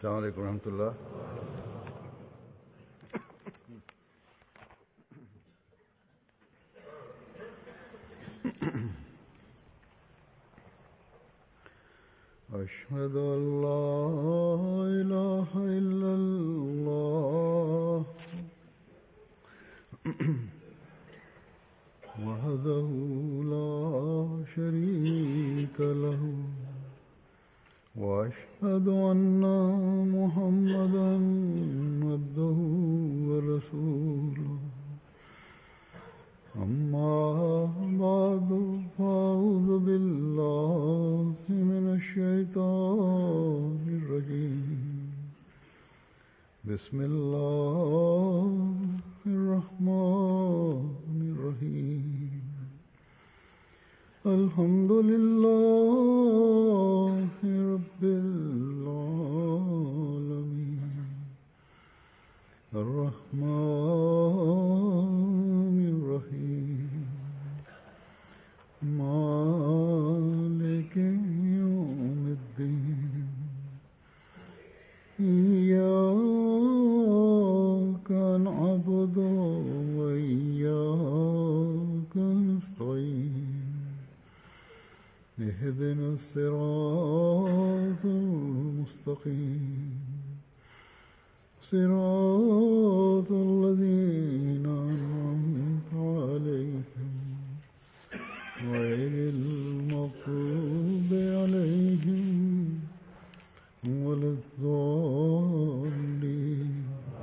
السلام عليكم ورحمة الله أشهد أن لا إله إلا الله وحده لا شريك له واشهد ان محمدا عبده ورسوله اما بعد فاعوذ بالله من الشيطان الرجيم بسم الله الرحمن الرحيم الحمد لله رب العالمين الرحمن الرحيم مالك يوم الدين إياك نعبد وإياك نستعين اهدنا الصراط المستقيم صراط الذين أنعمت عليهم غير المغضوب عليهم ولا الضالين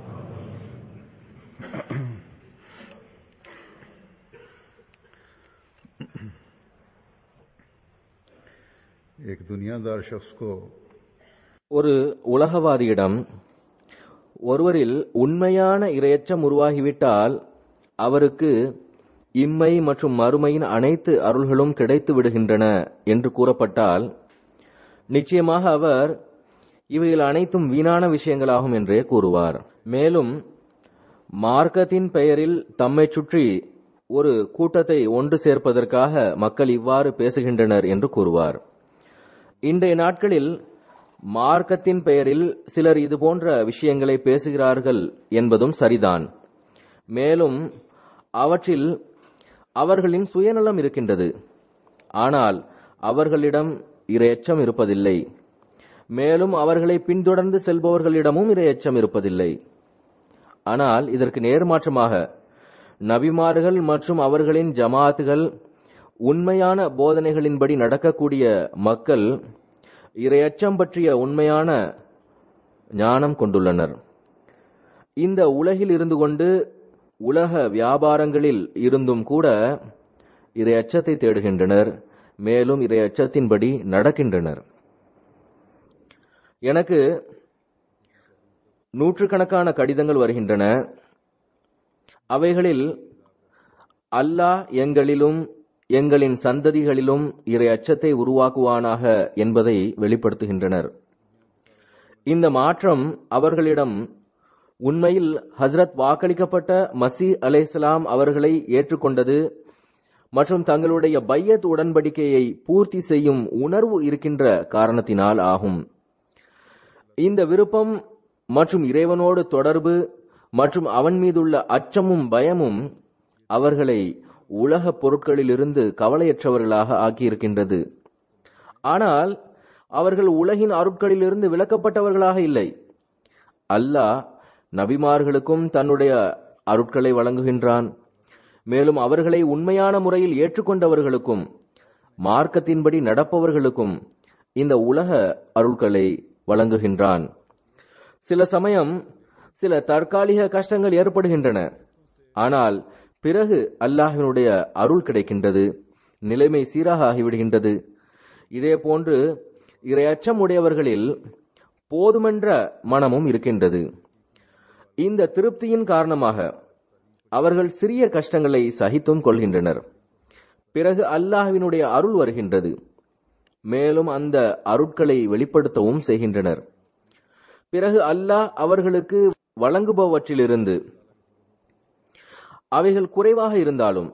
एक दुनियादार शख्स को ஒரு உலகவாதியிடம் ஒருவரில் உண்மையான இரையச்சம் உருவாகிவிட்டால் அவருக்கு இம்மை மற்றும் மறுமையின் அனைத்து அருள்களும் கிடைத்து விடுகின்றன என்று கூறப்பட்டால் நிச்சயமாக அவர் இவைகள் அனைத்தும் வீணான விஷயங்களாகும் என்றே கூறுவார் மேலும் மார்க்கத்தின் பெயரில் தம்மைச் சுற்றி ஒரு கூட்டத்தை ஒன்று சேர்ப்பதற்காக மக்கள் இவ்வாறு பேசுகின்றனர் என்று கூறுவார் இன்றைய நாட்களில் மார்க்கத்தின் பெயரில் சிலர் இதுபோன்ற விஷயங்களை பேசுகிறார்கள் என்பதும் சரிதான் மேலும் அவற்றில் அவர்களின் சுயநலம் இருக்கின்றது ஆனால் அவர்களிடம் இரையச்சம் இருப்பதில்லை மேலும் அவர்களை பின்தொடர்ந்து செல்பவர்களிடமும் இரையச்சம் இருப்பதில்லை ஆனால் இதற்கு நேர்மாற்றமாக நபிமார்கள் மற்றும் அவர்களின் ஜமாத்துகள் உண்மையான போதனைகளின்படி நடக்கக்கூடிய மக்கள் இரையச்சம் பற்றிய உண்மையான ஞானம் கொண்டுள்ளனர் இந்த உலகில் இருந்து கொண்டு உலக வியாபாரங்களில் இருந்தும் கூட இறை அச்சத்தை தேடுகின்றனர் மேலும் இறை அச்சத்தின்படி நடக்கின்றனர் எனக்கு நூற்றுக்கணக்கான கடிதங்கள் வருகின்றன அவைகளில் அல்லாஹ் எங்களிலும் எங்களின் சந்ததிகளிலும் இறை அச்சத்தை உருவாக்குவானாக என்பதை வெளிப்படுத்துகின்றனர் இந்த மாற்றம் அவர்களிடம் உண்மையில் ஹஸ்ரத் வாக்களிக்கப்பட்ட மசி அலைஹிஸ்ஸலாம் அவர்களை ஏற்றுக்கொண்டது மற்றும் தங்களுடைய பையத் உடன்படிக்கையை பூர்த்தி செய்யும் உணர்வு இருக்கின்ற காரணத்தினால் ஆகும் இந்த விருப்பம் மற்றும் இறைவனோடு தொடர்பு மற்றும் அவன் மீதுள்ள அச்சமும் பயமும் அவர்களை உலக பொருட்களிலிருந்து கவலையற்றவர்களாக ஆக்கியிருக்கின்றது ஆனால் அவர்கள் உலகின் அருட்களிலிருந்து விலக்கப்பட்டவர்களாக இல்லை அல்லாஹ் நபிமார்களுக்கும் தன்னுடைய அருட்களை வழங்குகின்றான் மேலும் அவர்களை உண்மையான முறையில் ஏற்றுக்கொண்டவர்களுக்கும் மார்க்கத்தின்படி நடப்பவர்களுக்கும் இந்த உலக அருள்களை வழங்குகின்றான் சில சமயம் சில தற்காலிக கஷ்டங்கள் ஏற்படுகின்றன ஆனால் பிறகு அல்லாஹினுடைய அருள் கிடைக்கின்றது நிலைமை சீராக ஆகிவிடுகின்றது இதே போன்று இரையச்சம் உடையவர்களில் போதுமென்ற மனமும் இருக்கின்றது இந்த திருப்தியின் காரணமாக அவர்கள் சிறிய கஷ்டங்களை சகித்தும் கொள்கின்றனர் பிறகு அல்லாஹ்வினுடைய அருள் வருகின்றது மேலும் அந்த அருட்களை வெளிப்படுத்தவும் செய்கின்றனர் பிறகு அல்லாஹ் அவர்களுக்கு வழங்குபவற்றிலிருந்து அவைகள் குறைவாக இருந்தாலும்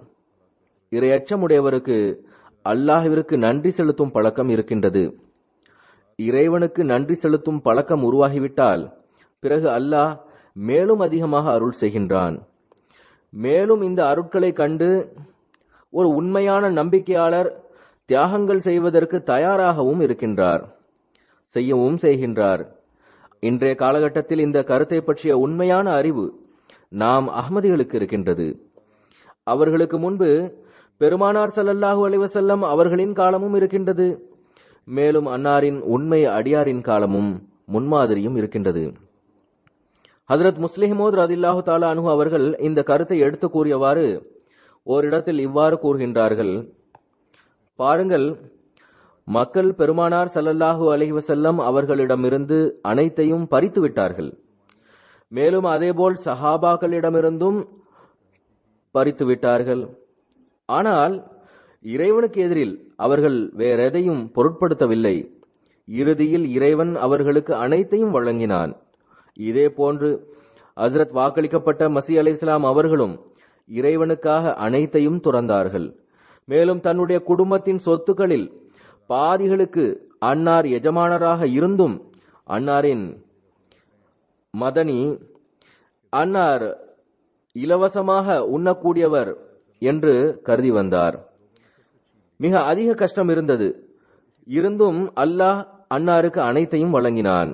இரையச்சமுடையவருக்கு அல்லாஹ்விற்கு நன்றி செலுத்தும் பழக்கம் இருக்கின்றது இறைவனுக்கு நன்றி செலுத்தும் பழக்கம் உருவாகிவிட்டால் பிறகு அல்லாஹ் மேலும் அதிகமாக அருள் செய்கின்றான் மேலும் இந்த அருட்களை கண்டு ஒரு உண்மையான நம்பிக்கையாளர் தியாகங்கள் செய்வதற்கு தயாராகவும் இருக்கின்றார் செய்யவும் செய்கின்றார் இன்றைய காலகட்டத்தில் இந்த கருத்தை பற்றிய உண்மையான அறிவு நாம் அகமதிகளுக்கு இருக்கின்றது அவர்களுக்கு முன்பு பெருமானார் ஸல்லல்லாஹு அலைஹி வஸல்லம் அவர்களின் காலமும் இருக்கின்றது மேலும் அன்னாரின் உண்மை அடியாரின் காலமும் முன்மாதிரியும் இருக்கின்றது ஹதரத் முஸ்லிமோத் ரதில்லாஹு தாலா அனுகு அவர்கள் இந்த கருத்தை எடுத்து கூறியவாறு ஓரிடத்தில் இவ்வாறு கூறுகின்றார்கள் பாருங்கள் மக்கள் பெருமானார் ஸல்லல்லாஹு அலைஹி வஸல்லம் அவர்களிடமிருந்து அனைத்தையும் பறித்து விட்டார்கள் மேலும் அதேபோல் சஹாபாக்களிடமிருந்தும் பறித்து விட்டார்கள் ஆனால் இறைவனுக்கு எதிரில் அவர்கள் வேறெதையும் பொருட்படுத்தவில்லை இறுதியில் இறைவன் அவர்களுக்கு அனைத்தையும் வழங்கினான் இதே போன்று ஹஜ்ரத் வாக்களிக்கப்பட்ட மசி அலை இஸ்லாம் அவர்களும் இறைவனுக்காக அனைத்தையும் துறந்தார்கள் மேலும் தன்னுடைய குடும்பத்தின் சொத்துக்களில் பாதிகளுக்கு அன்னார் எஜமானராக இருந்தும் அன்னாரின் மதனி அன்னார் இலவசமாக உண்ணக்கூடியவர் என்று கருதி வந்தார் மிக அதிக கஷ்டம் இருந்தது இருந்தும் அல்லாஹ் அன்னாருக்கு அனைத்தையும் வழங்கினான்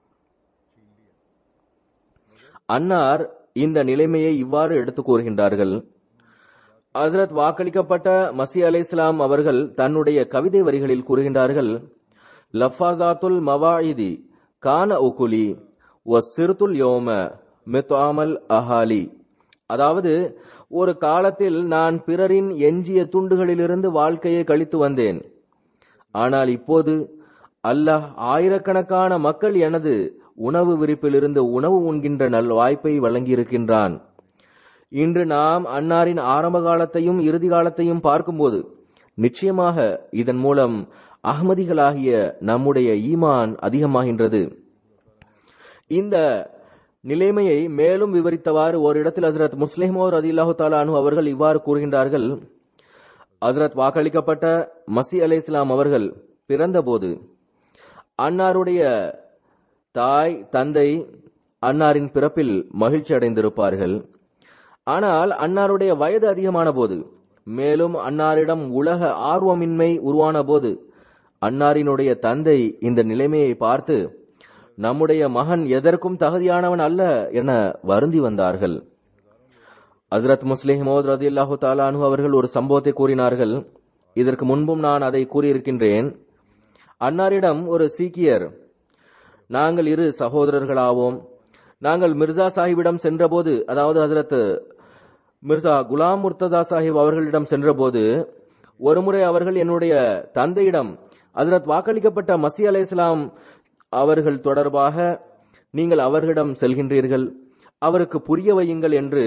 அன்னார் இந்த நிலைமையை இவ்வாறு எடுத்துக் கூறுகின்றார்கள் ஹசரத் வாக்களிக்கப்பட்ட மசி அலை இஸ்லாம் அவர்கள் தன்னுடைய கவிதை வரிகளில் கூறுகின்றார்கள் லஃபாசாத்துல் மவாயிதி கான உகுலி ஒ சிறுத்துல் யோம மித்தாமல் அஹாலி அதாவது ஒரு காலத்தில் நான் பிறரின் எஞ்சிய துண்டுகளிலிருந்து வாழ்க்கையை கழித்து வந்தேன் ஆனால் இப்போது அல்லாஹ் ஆயிரக்கணக்கான மக்கள் எனது உணவு விரிப்பிலிருந்து உணவு உண்கின்ற நல் வாய்ப்பை வழங்கியிருக்கின்றான் இன்று நாம் அன்னாரின் ஆரம்ப காலத்தையும் இறுதி காலத்தையும் பார்க்கும்போது நிச்சயமாக இதன் மூலம் அகமதிகளாகிய நம்முடைய ஈமான் அதிகமாகின்றது இந்த நிலைமையை மேலும் விவரித்தவாறு ஒரு இடத்தில் ஹசரத் முஸ்லிமோ ரதில்லாஹு தாலானு அவர்கள் இவ்வாறு கூறுகின்றார்கள் ஹசரத் வாக்களிக்கப்பட்ட மசி அலை இஸ்லாம் அவர்கள் பிறந்தபோது அன்னாருடைய தாய் தந்தை அன்னாரின் பிறப்பில் மகிழ்ச்சி அடைந்திருப்பார்கள் ஆனால் அன்னாருடைய வயது அதிகமான போது மேலும் அன்னாரிடம் உலக ஆர்வமின்மை உருவான போது அன்னாரினுடைய தந்தை இந்த நிலைமையை பார்த்து நம்முடைய மகன் எதற்கும் தகுதியானவன் அல்ல என வருந்தி வந்தார்கள் ஹசரத் முஸ்லிம் மோத் ரதி அல்லாஹு தாலானு அவர்கள் ஒரு சம்பவத்தை கூறினார்கள் இதற்கு முன்பும் நான் அதை கூறியிருக்கின்றேன் அன்னாரிடம் ஒரு சீக்கியர் நாங்கள் இரு சகோதரர்களாவோம் நாங்கள் மிர்சா சாஹிபிடம் சென்றபோது அதாவது ஹசரத் மிர்சா குலாம் முர்த்ததா சாஹிப் அவர்களிடம் சென்றபோது ஒருமுறை அவர்கள் என்னுடைய தந்தையிடம் ஹசரத் வாக்களிக்கப்பட்ட மசி அலை இஸ்லாம் அவர்கள் தொடர்பாக நீங்கள் அவர்களிடம் செல்கின்றீர்கள் அவருக்கு புரிய வையுங்கள் என்று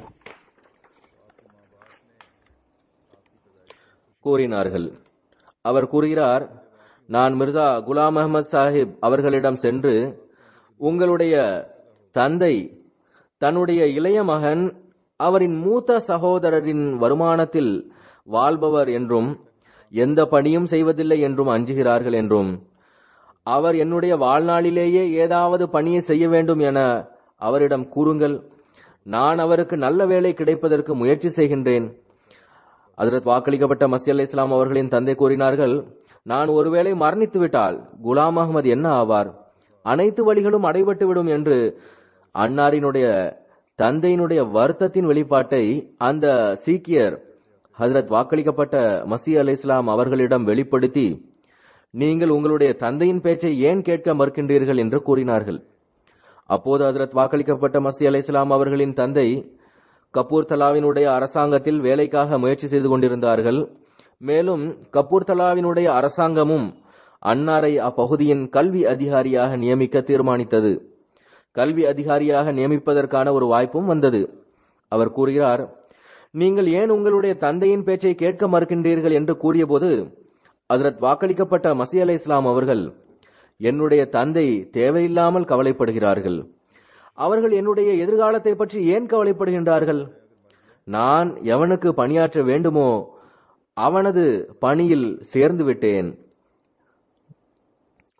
கூறினார்கள் அவர் கூறுகிறார் நான் மிர்சா குலாம் அஹமது சாஹிப் அவர்களிடம் சென்று உங்களுடைய தந்தை தன்னுடைய இளைய மகன் அவரின் மூத்த சகோதரரின் வருமானத்தில் வாழ்பவர் என்றும் எந்த பணியும் செய்வதில்லை என்றும் அஞ்சுகிறார்கள் என்றும் அவர் என்னுடைய வாழ்நாளிலேயே ஏதாவது பணியை செய்ய வேண்டும் என அவரிடம் கூறுங்கள் நான் அவருக்கு நல்ல வேலை கிடைப்பதற்கு முயற்சி செய்கின்றேன் அதற்கு வாக்களிக்கப்பட்ட மசி அலி இஸ்லாம் அவர்களின் தந்தை கூறினார்கள் நான் ஒருவேளை மரணித்து விட்டால் குலாம் அகமது என்ன ஆவார் அனைத்து வழிகளும் அடைபட்டு விடும் என்று அன்னாரினுடைய தந்தையினுடைய வருத்தத்தின் வெளிப்பாட்டை அந்த சீக்கியர் ஹசரத் வாக்களிக்கப்பட்ட மசி அலி இஸ்லாம் அவர்களிடம் வெளிப்படுத்தி நீங்கள் உங்களுடைய தந்தையின் பேச்சை ஏன் கேட்க மறுக்கின்றீர்கள் என்று கூறினார்கள் அப்போது ஹசரத் வாக்களிக்கப்பட்ட மசி அலி இஸ்லாம் அவர்களின் தந்தை கபூர் தலாவினுடைய அரசாங்கத்தில் வேலைக்காக முயற்சி செய்து கொண்டிருந்தார்கள் மேலும் கபூர் தலாவினுடைய அரசாங்கமும் அன்னாரை அப்பகுதியின் கல்வி அதிகாரியாக நியமிக்க தீர்மானித்தது கல்வி அதிகாரியாக நியமிப்பதற்கான ஒரு வாய்ப்பும் வந்தது அவர் கூறுகிறார் நீங்கள் ஏன் உங்களுடைய தந்தையின் பேச்சை கேட்க மறுக்கின்றீர்கள் என்று கூறியபோது அதற்கு வாக்களிக்கப்பட்ட மசி அலை இஸ்லாம் அவர்கள் என்னுடைய தந்தை தேவையில்லாமல் கவலைப்படுகிறார்கள் அவர்கள் என்னுடைய எதிர்காலத்தை பற்றி ஏன் கவலைப்படுகின்றார்கள் நான் எவனுக்கு பணியாற்ற வேண்டுமோ அவனது பணியில் சேர்ந்து விட்டேன்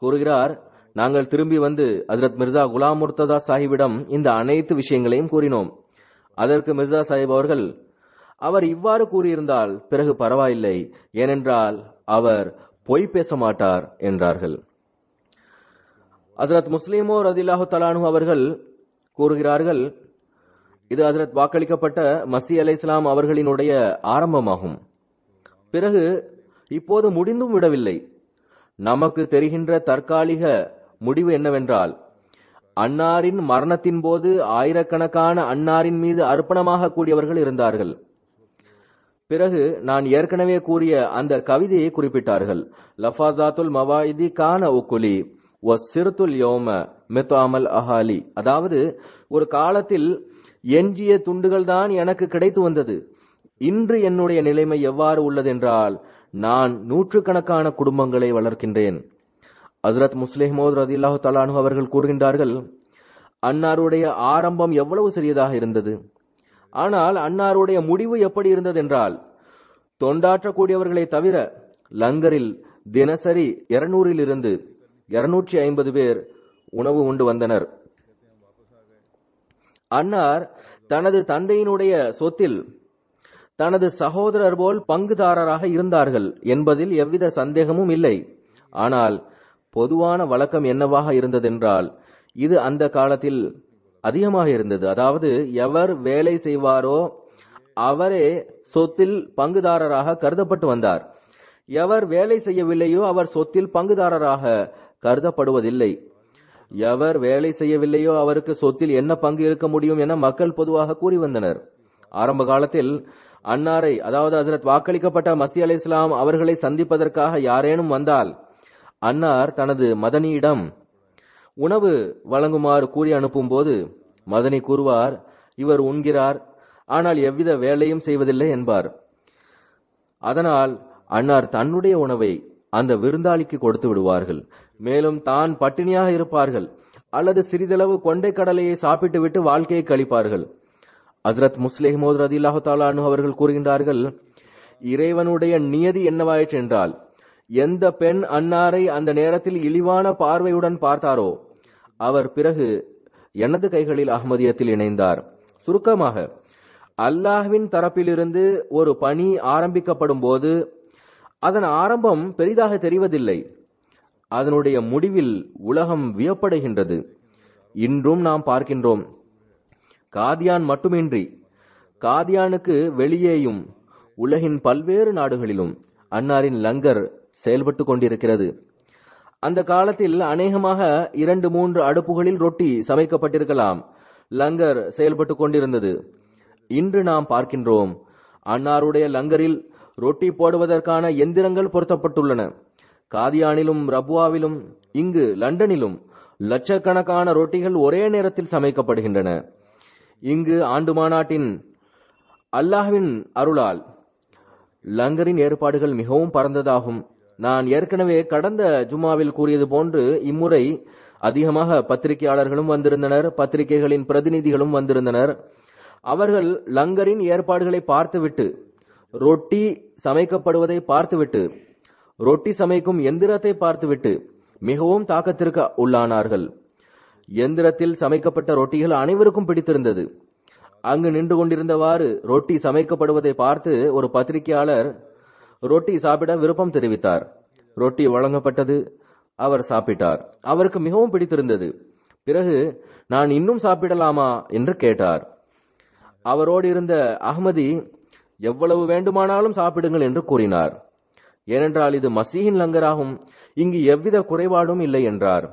கூறுகிறார் நாங்கள் திரும்பி வந்து ஹஜரத் மிர்சா குலாம் முர்த்ததா சாஹிபிடம் இந்த அனைத்து விஷயங்களையும் கூறினோம் அதற்கு மிர்சா சாஹிப் அவர்கள் அவர் இவ்வாறு கூறியிருந்தால் பிறகு பரவாயில்லை ஏனென்றால் அவர் பொய் பேச மாட்டார் என்றார்கள் ஹசரத் முஸ்லிமோ ரதில்லாஹு தலானு அவர்கள் கூறுகிறார்கள் இது ஹசரத் வாக்களிக்கப்பட்ட மசி அலை இஸ்லாம் அவர்களினுடைய ஆரம்பமாகும் பிறகு இப்போது முடிந்தும் விடவில்லை நமக்கு தெரிகின்ற தற்காலிக முடிவு என்னவென்றால் அன்னாரின் மரணத்தின் போது ஆயிரக்கணக்கான அன்னாரின் மீது அர்ப்பணமாக கூடியவர்கள் இருந்தார்கள் பிறகு நான் ஏற்கனவே கூறிய அந்த கவிதையை குறிப்பிட்டார்கள் லஃபாசாத்துல் மவாயிதி கான உக்குலி ஒ சிறுத்துல் யோம மித்தாமல் அஹாலி அதாவது ஒரு காலத்தில் எஞ்சிய துண்டுகள் தான் எனக்கு கிடைத்து வந்தது இன்று என்னுடைய நிலைமை எவ்வாறு உள்ளதென்றால் நான் நூற்றுக்கணக்கான குடும்பங்களை வளர்க்கின்றேன் ஹசரத் முஸ்லிமோத் ரதில்லாஹு தலானு அவர்கள் கூறுகின்றார்கள் அன்னாருடைய ஆரம்பம் எவ்வளவு சிறியதாக இருந்தது ஆனால் அன்னாருடைய முடிவு எப்படி இருந்ததென்றால் தொண்டாற்றக்கூடியவர்களை தவிர லங்கரில் தினசரி இருநூறில் இருந்து இருநூற்றி ஐம்பது பேர் உணவு உண்டு வந்தனர் அன்னார் தனது தந்தையினுடைய சொத்தில் தனது சகோதரர் போல் பங்குதாரராக இருந்தார்கள் என்பதில் எவ்வித சந்தேகமும் இல்லை ஆனால் பொதுவான வழக்கம் என்னவாக இருந்ததென்றால் இது அந்த காலத்தில் அதிகமாக இருந்தது அதாவது எவர் வேலை செய்வாரோ அவரே சொத்தில் பங்குதாரராக கருதப்பட்டு வந்தார் எவர் வேலை செய்யவில்லையோ அவர் சொத்தில் பங்குதாரராக கருதப்படுவதில்லை எவர் வேலை செய்யவில்லையோ அவருக்கு சொத்தில் என்ன பங்கு இருக்க முடியும் என மக்கள் பொதுவாக கூறி வந்தனர் ஆரம்ப காலத்தில் அன்னாரை அதாவது ஹசரத் வாக்களிக்கப்பட்ட மசி அலை இஸ்லாம் அவர்களை சந்திப்பதற்காக யாரேனும் வந்தால் அன்னார் தனது மதனியிடம் உணவு வழங்குமாறு கூறி அனுப்பும் போது மதனி கூறுவார் இவர் உண்கிறார் ஆனால் எவ்வித வேலையும் செய்வதில்லை என்பார் அதனால் அன்னார் தன்னுடைய உணவை அந்த விருந்தாளிக்கு கொடுத்து விடுவார்கள் மேலும் தான் பட்டினியாக இருப்பார்கள் அல்லது சிறிதளவு கொண்டை கடலையை சாப்பிட்டு விட்டு வாழ்க்கையை கழிப்பார்கள் ஹசரத் முஸ்லிஹமோத் ரதில்லாஹு தாலானு அவர்கள் கூறுகின்றார்கள் இறைவனுடைய நியதி என்னவாயிற்று என்றால் எந்த பெண் அன்னாரை அந்த நேரத்தில் இழிவான பார்வையுடன் பார்த்தாரோ அவர் பிறகு எனது கைகளில் அகமதியத்தில் இணைந்தார் சுருக்கமாக அல்லாஹ்வின் தரப்பிலிருந்து ஒரு பணி ஆரம்பிக்கப்படும் போது அதன் ஆரம்பம் பெரிதாக தெரிவதில்லை அதனுடைய முடிவில் உலகம் வியப்படைகின்றது இன்றும் நாம் பார்க்கின்றோம் காதியான் மட்டுமின்றி காதியானுக்கு வெளியேயும் உலகின் பல்வேறு நாடுகளிலும் அன்னாரின் லங்கர் செயல்பட்டு கொண்டிருக்கிறது அந்த காலத்தில் அநேகமாக இரண்டு மூன்று அடுப்புகளில் ரொட்டி சமைக்கப்பட்டிருக்கலாம் லங்கர் செயல்பட்டு கொண்டிருந்தது இன்று நாம் பார்க்கின்றோம் அன்னாருடைய லங்கரில் ரொட்டி போடுவதற்கான எந்திரங்கள் பொருத்தப்பட்டுள்ளன காதியானிலும் ரபுவாவிலும் இங்கு லண்டனிலும் லட்சக்கணக்கான ரொட்டிகள் ஒரே நேரத்தில் சமைக்கப்படுகின்றன இங்கு ஆண்டு மாநாட்டின் அல்லாஹ்வின் அருளால் லங்கரின் ஏற்பாடுகள் மிகவும் பரந்ததாகும் நான் ஏற்கனவே கடந்த ஜுமாவில் கூறியது போன்று இம்முறை அதிகமாக பத்திரிகையாளர்களும் வந்திருந்தனர் பத்திரிகைகளின் பிரதிநிதிகளும் வந்திருந்தனர் அவர்கள் லங்கரின் ஏற்பாடுகளை பார்த்துவிட்டு ரொட்டி சமைக்கப்படுவதை பார்த்துவிட்டு ரொட்டி சமைக்கும் எந்திரத்தை பார்த்துவிட்டு மிகவும் தாக்கத்திற்கு உள்ளானார்கள் எந்திரத்தில் சமைக்கப்பட்ட ரொட்டிகள் அனைவருக்கும் பிடித்திருந்தது அங்கு நின்று கொண்டிருந்தவாறு ரொட்டி சமைக்கப்படுவதை பார்த்து ஒரு பத்திரிகையாளர் ரொட்டி சாப்பிட விருப்பம் தெரிவித்தார் ரொட்டி வழங்கப்பட்டது அவர் சாப்பிட்டார் அவருக்கு மிகவும் பிடித்திருந்தது பிறகு நான் இன்னும் சாப்பிடலாமா என்று கேட்டார் அவரோடு இருந்த அகமதி எவ்வளவு வேண்டுமானாலும் சாப்பிடுங்கள் என்று கூறினார் ஏனென்றால் இது மசீஹின் லங்கராகும் இங்கு எவ்வித குறைபாடும் இல்லை என்றார்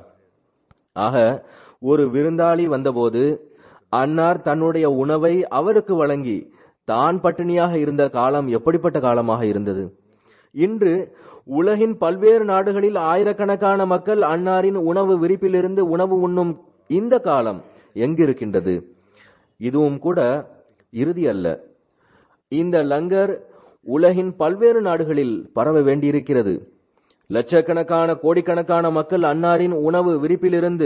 ஆக ஒரு விருந்தாளி வந்தபோது அன்னார் தன்னுடைய உணவை அவருக்கு வழங்கி தான் பட்டினியாக இருந்த காலம் எப்படிப்பட்ட காலமாக இருந்தது இன்று உலகின் பல்வேறு நாடுகளில் ஆயிரக்கணக்கான மக்கள் அன்னாரின் உணவு விரிப்பிலிருந்து உணவு உண்ணும் இந்த காலம் எங்கிருக்கின்றது இதுவும் கூட இறுதி அல்ல இந்த லங்கர் உலகின் பல்வேறு நாடுகளில் பரவ வேண்டியிருக்கிறது லட்சக்கணக்கான கோடிக்கணக்கான மக்கள் அன்னாரின் உணவு விரிப்பிலிருந்து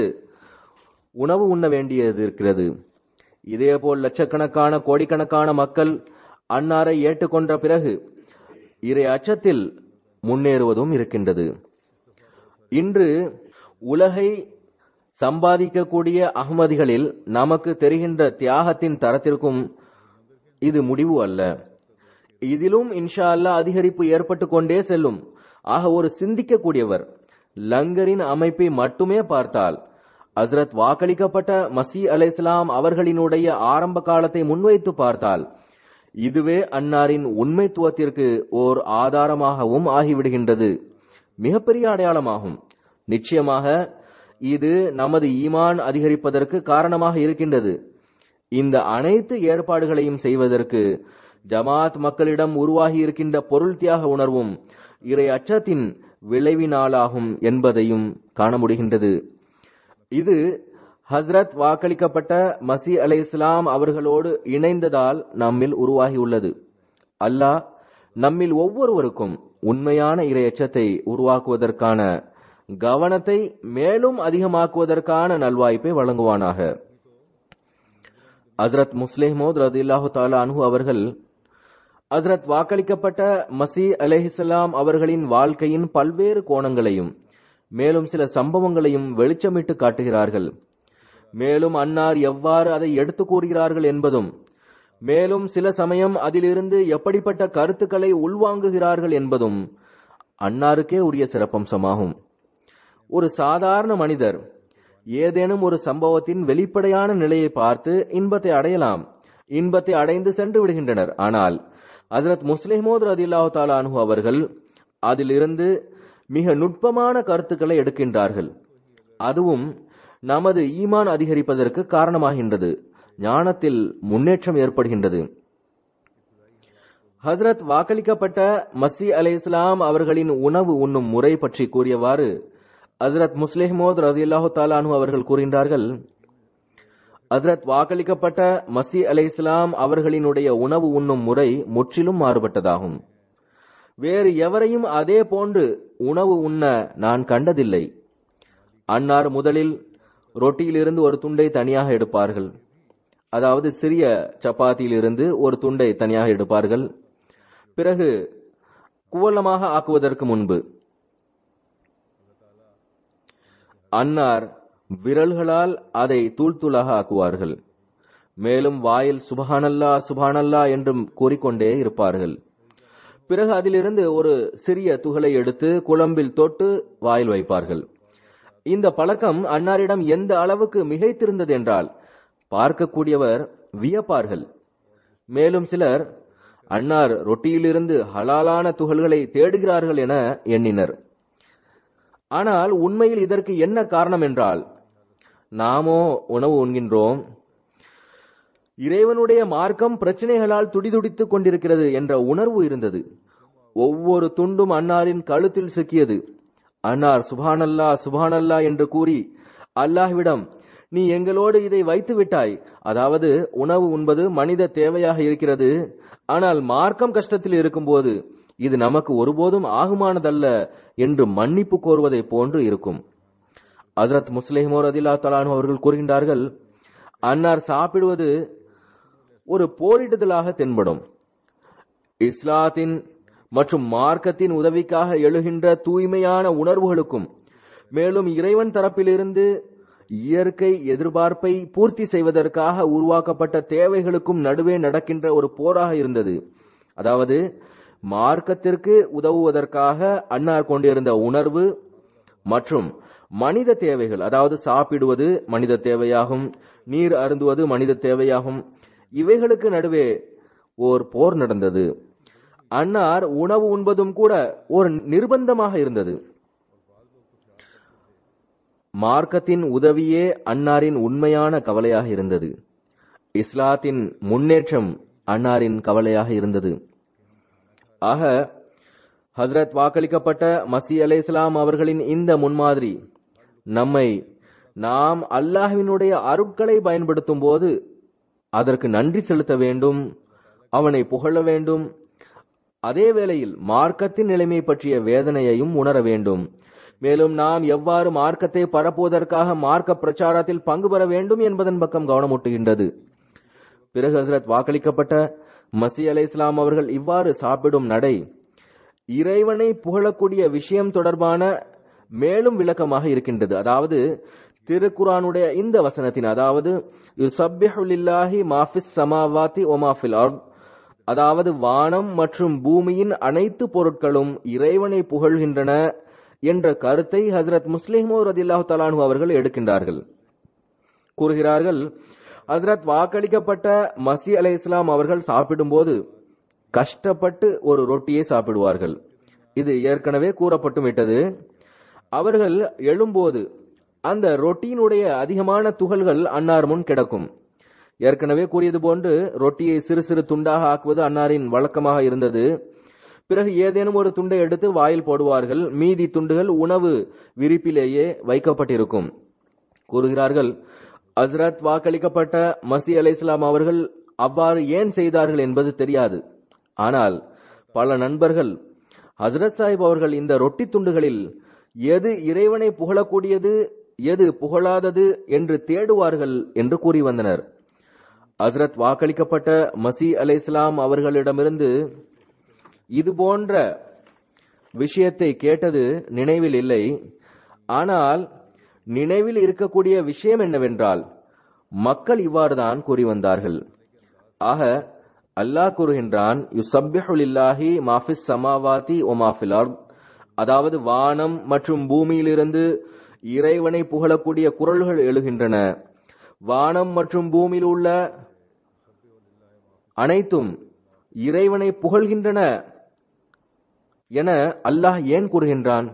உணவு உண்ண வேண்டியது இருக்கிறது இதேபோல் லட்சக்கணக்கான கோடிக்கணக்கான மக்கள் அன்னாரை ஏற்றுக்கொண்ட பிறகு இறை அச்சத்தில் முன்னேறுவதும் இருக்கின்றது இன்று உலகை சம்பாதிக்கக்கூடிய அகமதிகளில் நமக்கு தெரிகின்ற தியாகத்தின் தரத்திற்கும் இது முடிவு அல்ல இதிலும் இன்ஷா அல்லாஹ் அதிகரிப்பு ஏற்பட்டு கொண்டே செல்லும் ஆக ஒரு சிந்திக்கக்கூடியவர் லங்கரின் அமைப்பை மட்டுமே பார்த்தால் ஹஸ்ரத் வாக்களிக்கப்பட்ட மசி அலை இஸ்லாம் அவர்களினுடைய ஆரம்ப காலத்தை முன்வைத்து பார்த்தால் இதுவே அன்னாரின் உண்மைத்துவத்திற்கு ஓர் ஆதாரமாகவும் ஆகிவிடுகின்றது மிகப்பெரிய அடையாளமாகும் நிச்சயமாக இது நமது ஈமான் அதிகரிப்பதற்கு காரணமாக இருக்கின்றது இந்த அனைத்து ஏற்பாடுகளையும் செய்வதற்கு ஜமாத் மக்களிடம் உருவாகி இருக்கின்ற பொருள் தியாக உணர்வும் இறை அச்சத்தின் விளைவினாலாகும் என்பதையும் காண முடிகின்றது இது ஹஸ்ரத் வாக்களிக்கப்பட்ட மசி அலை இஸ்லாம் அவர்களோடு இணைந்ததால் நம்மில் உருவாகியுள்ளது அல்லாஹ் நம்மில் ஒவ்வொருவருக்கும் உண்மையான இறை அச்சத்தை உருவாக்குவதற்கான கவனத்தை மேலும் அதிகமாக்குவதற்கான நல்வாய்ப்பை வழங்குவானாக ஹஸ்ரத் முஸ்லிமோத் ரதில்லாஹு தாலா அன்ஹு அவர்கள் ஹஸ்ரத் வாக்களிக்கப்பட்ட மசி அலேஹிசலாம் அவர்களின் வாழ்க்கையின் பல்வேறு கோணங்களையும் மேலும் சில சம்பவங்களையும் வெளிச்சமிட்டு காட்டுகிறார்கள் மேலும் அன்னார் எவ்வாறு அதை எடுத்து கூறுகிறார்கள் என்பதும் மேலும் சில சமயம் அதிலிருந்து எப்படிப்பட்ட கருத்துக்களை உள்வாங்குகிறார்கள் என்பதும் அன்னாருக்கே உரிய சிறப்பம்சமாகும் ஒரு சாதாரண மனிதர் ஏதேனும் ஒரு சம்பவத்தின் வெளிப்படையான நிலையை பார்த்து இன்பத்தை அடையலாம் இன்பத்தை அடைந்து சென்று விடுகின்றனர் ஆனால் ஹசரத் முஸ்லிமோத் ரதில்லாஹு தாலா அனு அவர்கள் அதிலிருந்து மிக நுட்பமான கருத்துக்களை எடுக்கின்றார்கள் அதுவும் நமது ஈமான் அதிகரிப்பதற்கு காரணமாகின்றது ஞானத்தில் முன்னேற்றம் ஏற்படுகின்றது ஹசரத் வாக்களிக்கப்பட்ட மசி அலை இஸ்லாம் அவர்களின் உணவு உண்ணும் முறை பற்றி கூறியவாறு ஹசரத் முஸ்லிமோத் ரதில்லாஹு தாலானு அவர்கள் கூறுகின்றார்கள் ஹசரத் வாக்களிக்கப்பட்ட மசி அலை இஸ்லாம் அவர்களினுடைய உணவு உண்ணும் முறை முற்றிலும் மாறுபட்டதாகும் வேறு எவரையும் அதே போன்று உணவு உண்ண நான் கண்டதில்லை அன்னார் முதலில் ரொட்டியிலிருந்து ஒரு துண்டை தனியாக எடுப்பார்கள் அதாவது சிறிய சப்பாத்தியிலிருந்து ஒரு துண்டை தனியாக எடுப்பார்கள் பிறகு குவலமாக ஆக்குவதற்கு முன்பு அன்னார் விரல்களால் அதை தூள் தூளாக ஆக்குவார்கள் மேலும் வாயில் சுபஹானல்லா சுபஹானல்லா என்றும் கூறிக்கொண்டே இருப்பார்கள் பிறகு அதிலிருந்து ஒரு சிறிய துகளை எடுத்து குழம்பில் தொட்டு வாயில் வைப்பார்கள் இந்த பழக்கம் அன்னாரிடம் எந்த அளவுக்கு மிகைத்திருந்தது என்றால் பார்க்கக்கூடியவர் வியப்பார்கள் மேலும் சிலர் அன்னார் ரொட்டியிலிருந்து ஹலாலான துகள்களை தேடுகிறார்கள் என எண்ணினர் ஆனால் உண்மையில் இதற்கு என்ன காரணம் என்றால் நாமோ உணவு உண்கின்றோம் இறைவனுடைய மார்க்கம் பிரச்சனைகளால் துடிதுடித்துக் கொண்டிருக்கிறது என்ற உணர்வு இருந்தது ஒவ்வொரு துண்டும் அன்னாரின் கழுத்தில் சிக்கியது அன்னார் சுபானல்லா சுபானல்லா என்று கூறி அல்லாஹ்விடம் நீ எங்களோடு இதை வைத்து விட்டாய் அதாவது உணவு உண்பது மனித தேவையாக இருக்கிறது ஆனால் மார்க்கம் கஷ்டத்தில் இருக்கும்போது இது நமக்கு ஒருபோதும் ஆகுமானதல்ல என்று மன்னிப்பு கோருவதை போன்று இருக்கும் ஹசரத் முஸ்லிமோர் அதில்லா தலானு அவர்கள் கூறுகின்றார்கள் அன்னார் சாப்பிடுவது ஒரு போரிடுதலாக தென்படும் இஸ்லாத்தின் மற்றும் மார்க்கத்தின் உதவிக்காக எழுகின்ற தூய்மையான உணர்வுகளுக்கும் மேலும் இறைவன் தரப்பிலிருந்து இயற்கை எதிர்பார்ப்பை பூர்த்தி செய்வதற்காக உருவாக்கப்பட்ட தேவைகளுக்கும் நடுவே நடக்கின்ற ஒரு போராக இருந்தது அதாவது மார்க்கத்திற்கு உதவுவதற்காக அன்னார் கொண்டிருந்த உணர்வு மற்றும் மனித தேவைகள் அதாவது சாப்பிடுவது மனித தேவையாகும் நீர் அருந்துவது மனித தேவையாகும் இவைகளுக்கு நடுவே ஓர் போர் நடந்தது அன்னார் உணவு உண்பதும் கூட ஒரு நிர்பந்தமாக இருந்தது மார்க்கத்தின் உதவியே அன்னாரின் உண்மையான கவலையாக இருந்தது இஸ்லாத்தின் முன்னேற்றம் அன்னாரின் கவலையாக இருந்தது ஆக ஹஸ்ரத் வாக்களிக்கப்பட்ட மசி அலை இஸ்லாம் அவர்களின் இந்த முன்மாதிரி நம்மை நாம் அல்லாஹ்வினுடைய அருட்களை பயன்படுத்தும் போது அதற்கு நன்றி செலுத்த வேண்டும் அவனை புகழ வேண்டும் அதே வேளையில் மார்க்கத்தின் நிலைமை பற்றிய வேதனையையும் உணர வேண்டும் மேலும் நாம் எவ்வாறு மார்க்கத்தை பரப்புவதற்காக மார்க்க பிரச்சாரத்தில் பங்கு பெற வேண்டும் என்பதன் பக்கம் கவனமூட்டுகின்றது பிறகு ஹசரத் வாக்களிக்கப்பட்ட மசி அலை இஸ்லாம் அவர்கள் இவ்வாறு சாப்பிடும் நடை இறைவனை புகழக்கூடிய விஷயம் தொடர்பான மேலும் விளக்கமாக இருக்கின்றது அதாவது திருக்குரானுடைய இந்த வசனத்தின் அதாவது யுசப்பிஹுலில்லாஹி மாஃபிஸ் சமாவாத்தி ஒமாஃபில் அர்த் அதாவது வானம் மற்றும் பூமியின் அனைத்து பொருட்களும் இறைவனை புகழ்கின்றன என்ற கருத்தை ஹசரத் முஸ்லிமோ ரதில்லாஹு தலானு அவர்கள் எடுக்கின்றார்கள் கூறுகிறார்கள் ஹசரத் வாக்களிக்கப்பட்ட மசி அலை இஸ்லாம் அவர்கள் சாப்பிடும்போது கஷ்டப்பட்டு ஒரு ரொட்டியை சாப்பிடுவார்கள் இது ஏற்கனவே கூறப்பட்டும் விட்டது அவர்கள் எழும்போது அந்த ரொட்டியினுடைய அதிகமான துகள்கள் அன்னார் முன் கிடக்கும் ஏற்கனவே கூறியது போன்று ரொட்டியை சிறு சிறு துண்டாக ஆக்குவது அன்னாரின் வழக்கமாக இருந்தது பிறகு ஏதேனும் ஒரு துண்டை எடுத்து வாயில் போடுவார்கள் மீதி துண்டுகள் உணவு விரிப்பிலேயே வைக்கப்பட்டிருக்கும் கூறுகிறார்கள் ஹஸ்ரத் வாக்களிக்கப்பட்ட மசி அலை இஸ்லாம் அவர்கள் அவ்வாறு ஏன் செய்தார்கள் என்பது தெரியாது ஆனால் பல நண்பர்கள் ஹசரத் சாஹிப் அவர்கள் இந்த ரொட்டி துண்டுகளில் எது இறைவனை புகழக்கூடியது எது புகழாதது என்று தேடுவார்கள் என்று கூறி வந்தனர் ஹசரத் வாக்களிக்கப்பட்ட மசி அலை இஸ்லாம் அவர்களிடமிருந்து இது போன்ற விஷயத்தை கேட்டது நினைவில் இல்லை ஆனால் நினைவில் இருக்கக்கூடிய விஷயம் என்னவென்றால் மக்கள் இவ்வாறுதான் கூறி வந்தார்கள் ஆக அல்லாஹ் கூறுகின்றான் யுசப்பிஹுலில்லாஹி மாஃபிஸ் சமாவாதி ஒ மாஃபில் அர்த் அதாவது வானம் மற்றும் பூமியிலிருந்து இறைவனை புகழக்கூடிய குரல்கள் எழுகின்றன வானம் மற்றும் பூமியில் உள்ள அனைத்தும் இறைவனை புகழ்கின்றன என அல்லாஹ் ஏன் கூறுகின்றான்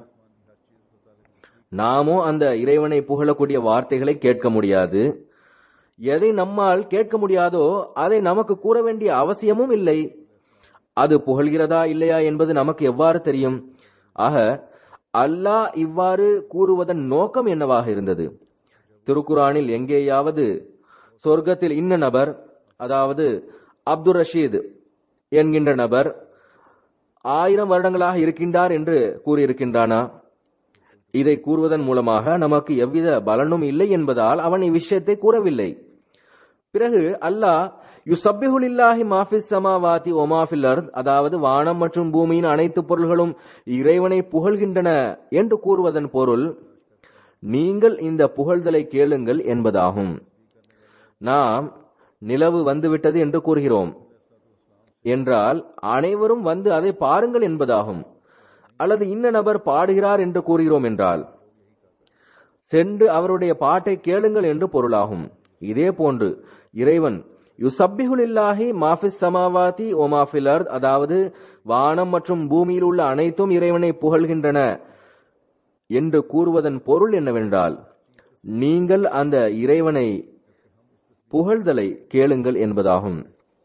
நாமோ அந்த இறைவனை புகழக்கூடிய வார்த்தைகளை கேட்க முடியாது எதை நம்மால் கேட்க முடியாதோ அதை நமக்கு கூற வேண்டிய அவசியமும் இல்லை அது புகழ்கிறதா இல்லையா என்பது நமக்கு எவ்வாறு தெரியும் ஆக அல்லாஹ் இவ்வாறு கூறுவதன் நோக்கம் என்னவாக இருந்தது திருக்குரானில் எங்கேயாவது சொர்க்கத்தில் இன்ன நபர் அதாவது அப்துல் ரஷீத் என்கின்ற நபர் ஆயிரம் வருடங்களாக இருக்கின்றார் என்று கூறியிருக்கின்றானா இதை கூறுவதன் மூலமாக நமக்கு எவ்வித பலனும் இல்லை என்பதால் அவன் இவ்விஷயத்தை கூறவில்லை பிறகு அல்லாஹ் யுசப்பிஹுலில்லாஹி மாஃபிஸ் சமாவாதி ஒமாஃபில் அர்த் அதாவது வானம் மற்றும் பூமியின் அனைத்து பொருள்களும் இறைவனை புகழ்கின்றன என்று கூறுவதன் பொருள் நீங்கள் இந்த புகழ்தலை கேளுங்கள் என்பதாகும் நாம் நிலவு வந்துவிட்டது என்று கூறுகிறோம் என்றால் அனைவரும் வந்து அதை பாருங்கள் என்பதாகும் அல்லது இன்ன நபர் பாடுகிறார் என்று கூறுகிறோம் என்றால் சென்று அவருடைய பாட்டை கேளுங்கள் என்று பொருளாகும் இதே போன்று இறைவன் யுசப்பிஹுலில்லாஹி மாஃபிஸ் சமாவாதி ஒமாஃபில் அர்த் அதாவது வானம் மற்றும் பூமியில் உள்ள அனைத்தும் இறைவனை புகழ்கின்றன என்று கூறுவதன் பொருள் என்னவென்றால் நீங்கள் அந்த இறைவனை புகழ்தலை கேளுங்கள் என்பதாகும்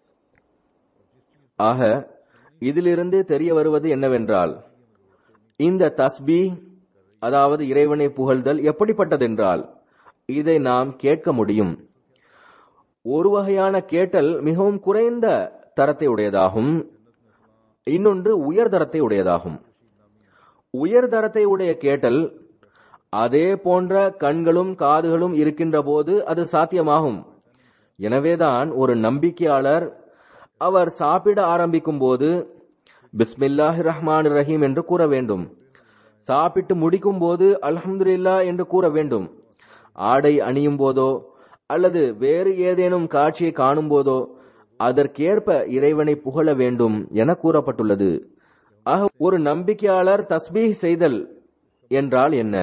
ஆக இதிலிருந்து தெரிய வருவது என்னவென்றால் இந்த தஸ்பி அதாவது இறைவனை புகழ்தல் எப்படிப்பட்டதென்றால் இதை நாம் கேட்க முடியும் ஒரு வகையான கேட்டல் மிகவும் குறைந்த தரத்தை உடையதாகும் இன்னொன்று உயர் தரத்தை உடையதாகும் உயர் தரத்தை உடைய கேட்டல் அதே போன்ற கண்களும் காதுகளும் இருக்கின்ற போது அது சாத்தியமாகும் எனவேதான் ஒரு நம்பிக்கையாளர் அவர் சாப்பிட ஆரம்பிக்கும் போது பிஸ்மில்லாஹி ரஹ்மான் ரஹீம் என்று கூற வேண்டும் சாப்பிட்டு முடிக்கும் போது அல்ஹம்துலில்லா என்று கூற வேண்டும் ஆடை அணியும் போதோ அல்லது வேறு ஏதேனும் காட்சியை காணும் போதோ அதற்கேற்ப இறைவனை புகழ வேண்டும் என கூறப்பட்டுள்ளது ஆக ஒரு நம்பிக்கையாளர் தஸ்பீஹ் செய்தல் என்றால் என்ன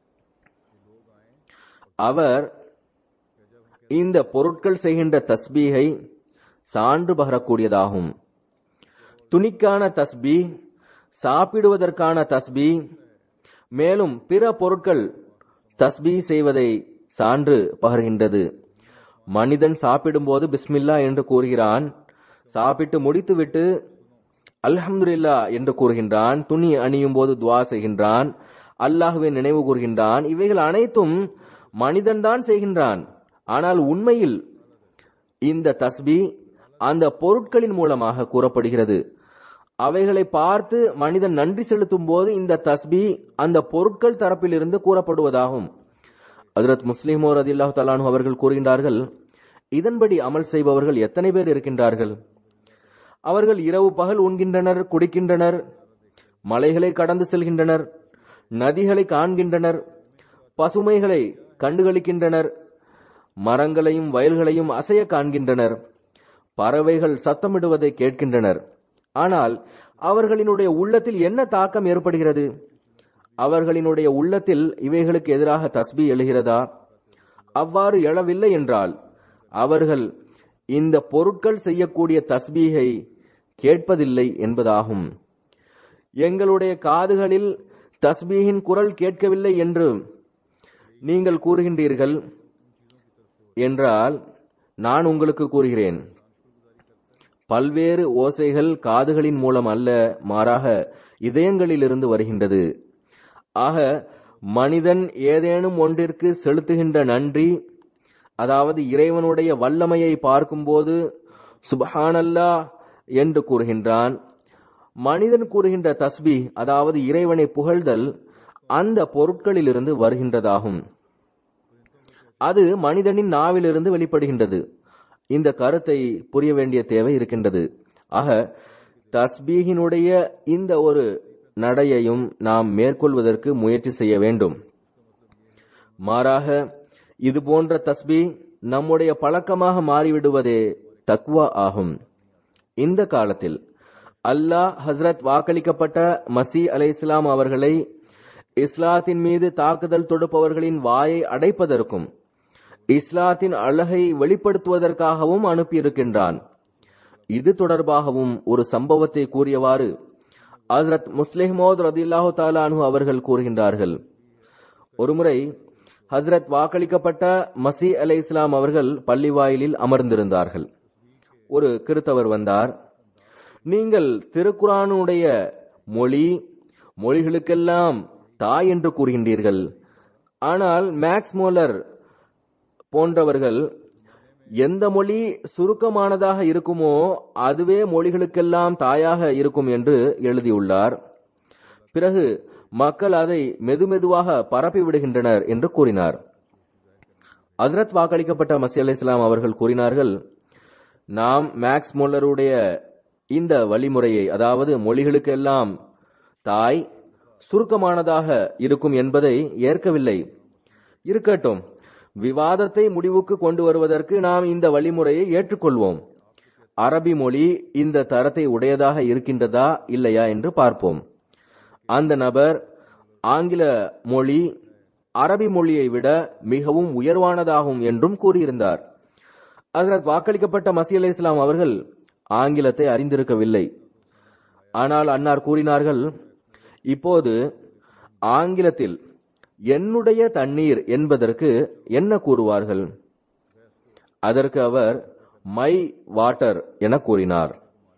அவர் இந்த பொருட்கள் செய்கின்ற தஸ்பீகை சான்று பகரக்கூடியதாகும் துணிக்கான தஸ்பீ சாப்பிடுவதற்கான தஸ்பீ மேலும் பிற பொருட்கள் தஸ்பீ செய்வதை சான்று பகர்கின்றது மனிதன் சாப்பிடும்போது பிஸ்மில்லா என்று கூறுகிறான் சாப்பிட்டு முடித்துவிட்டு அல்ஹம்துலில்லா என்று கூறுகின்றான் துணி அணியும் போது துவா செய்கின்றான் அல்லாஹுவை நினைவு கூறுகின்றான் இவைகள் அனைத்தும் மனிதன்தான் செய்கின்றான் ஆனால் உண்மையில் இந்த தஸ்பி அந்த பொருட்களின் மூலமாக கூறப்படுகிறது அவைகளை பார்த்து மனிதன் நன்றி செலுத்தும் போது இந்த தஸ்பி அந்த பொருட்கள் தரப்பிலிருந்து கூறப்படுவதாகும் ஹஜரத் முஸ்லிமோ ரதில்லாஹு தலானு அவர்கள் கூறுகின்றார்கள் இதன்படி அமல் செய்பவர்கள் எத்தனை பேர் இருக்கின்றார்கள் அவர்கள் இரவு பகல் உண்கின்றனர் குடிக்கின்றனர் மலைகளை கடந்து செல்கின்றனர் நதிகளை காண்கின்றனர் பசுமைகளை கண்டுகளிக்கின்றனர் மரங்களையும் வயல்களையும் அசைய காண்கின்றனர் பறவைகள் சத்தமிடுவதை கேட்கின்றனர் ஆனால் அவர்களினுடைய உள்ளத்தில் என்ன தாக்கம் ஏற்படுகிறது அவர்களினுடைய உள்ளத்தில் இவைகளுக்கு எதிராக தஸ்பி எழுகிறதா அவ்வாறு எழவில்லை என்றால் அவர்கள் இந்த பொருட்கள் செய்யக்கூடிய தஸ்பீகை கேட்பதில்லை என்பதாகும் எங்களுடைய காதுகளில் தஸ்பீகின் குரல் கேட்கவில்லை என்று நீங்கள் கூறுகின்றீர்கள் என்றால் நான் உங்களுக்கு கூறுகிறேன் பல்வேறு ஓசைகள் காதுகளின் மூலம் அல்ல மாறாக இதயங்களிலிருந்து வருகின்றது ஆக மனிதன் ஏதேனும் ஒன்றிற்கு செலுத்துகின்ற நன்றி அதாவது இறைவனுடைய வல்லமையை பார்க்கும்போது சுபஹானல்லா என்று கூறுகின்றான் மனிதன் கூறுகின்ற தஸ்பி அதாவது இறைவனை புகழ்தல் அந்த பொருட்களிலிருந்து வருகின்றதாகும் அது மனிதனின் நாவிலிருந்து வெளிப்படுகின்றது இந்த கருத்தை புரிய வேண்டிய தேவை இருக்கின்றது ஆக தஸ்பீகினுடைய இந்த ஒரு நடையையும் நாம் மேற்கொள்வதற்கு முயற்சி செய்ய வேண்டும் மாறாக இது போன்ற தஸ்பி நம்முடைய பழக்கமாக மாறிவிடுவதே தக்வா ஆகும் இந்த காலத்தில் அல்லாஹ் ஹஸ்ரத் வாக்களிக்கப்பட்ட மசி அலை இஸ்லாம் அவர்களை இஸ்லாத்தின் மீது தாக்குதல் தொடுப்பவர்களின் வாயை அடைப்பதற்கும் இஸ்லாத்தின் அழகை வெளிப்படுத்துவதற்காகவும் அனுப்பியிருக்கின்றான் இது தொடர்பாகவும் ஒரு சம்பவத்தை கூறியவாறு ஹசரத் முஸ்லிஹமோத் ரதில்லாஹு தாலானு அவர்கள் கூறுகின்றார்கள் ஒருமுறை ஹசரத் வாக்களிக்கப்பட்ட மசி அலை இஸ்லாம் அவர்கள் பள்ளி வாயிலில் அமர்ந்திருந்தார்கள் ஒரு கிறித்தவர் வந்தார் நீங்கள் திருக்குரானுடைய மொழி மொழிகளுக்கெல்லாம் தாய் என்று கூறுகின்றீர்கள் ஆனால் மேக்ஸ் மோலர் போன்றவர்கள் எந்த மொழி சுருக்கமானதாக இருக்குமோ அதுவே மொழிகளுக்கெல்லாம் தாயாக இருக்கும் என்று எழுதியுள்ளார் பிறகு மக்கள் அதை மெதுமெதுவாக பரப்பி விடுகின்றனர் என்று கூறினார் ஹசரத் வாக்களிக்கப்பட்ட மசி அலி இஸ்லாம் அவர்கள் கூறினார்கள் நாம் மேக்ஸ் மோல்லருடைய இந்த வழிமுறையை அதாவது மொழிகளுக்கெல்லாம் தாய் சுருக்கமானதாக இருக்கும் என்பதை ஏற்கவில்லை இருக்கட்டும் விவாதத்தை முடிவுக்கு கொண்டு வருவதற்கு நாம் இந்த வழிமுறையை ஏற்றுக்கொள்வோம் அரபி மொழி இந்த தரத்தை உடையதாக இருக்கின்றதா இல்லையா என்று பார்ப்போம் அந்த நபர் ஆங்கில மொழி அரபி மொழியை விட மிகவும் உயர்வானதாகும் என்றும் கூறியிருந்தார் அதற்கு வாக்களிக்கப்பட்ட மசி அலி இஸ்லாம் அவர்கள் ஆங்கிலத்தை அறிந்திருக்கவில்லை ஆனால் அன்னார் கூறினார்கள் இப்போது ஆங்கிலத்தில் என்னுடைய தண்ணீர் என்பதற்கு என்ன கூறுவார்கள் அதற்கு அவர் மை வாட்டர் என கூறினார்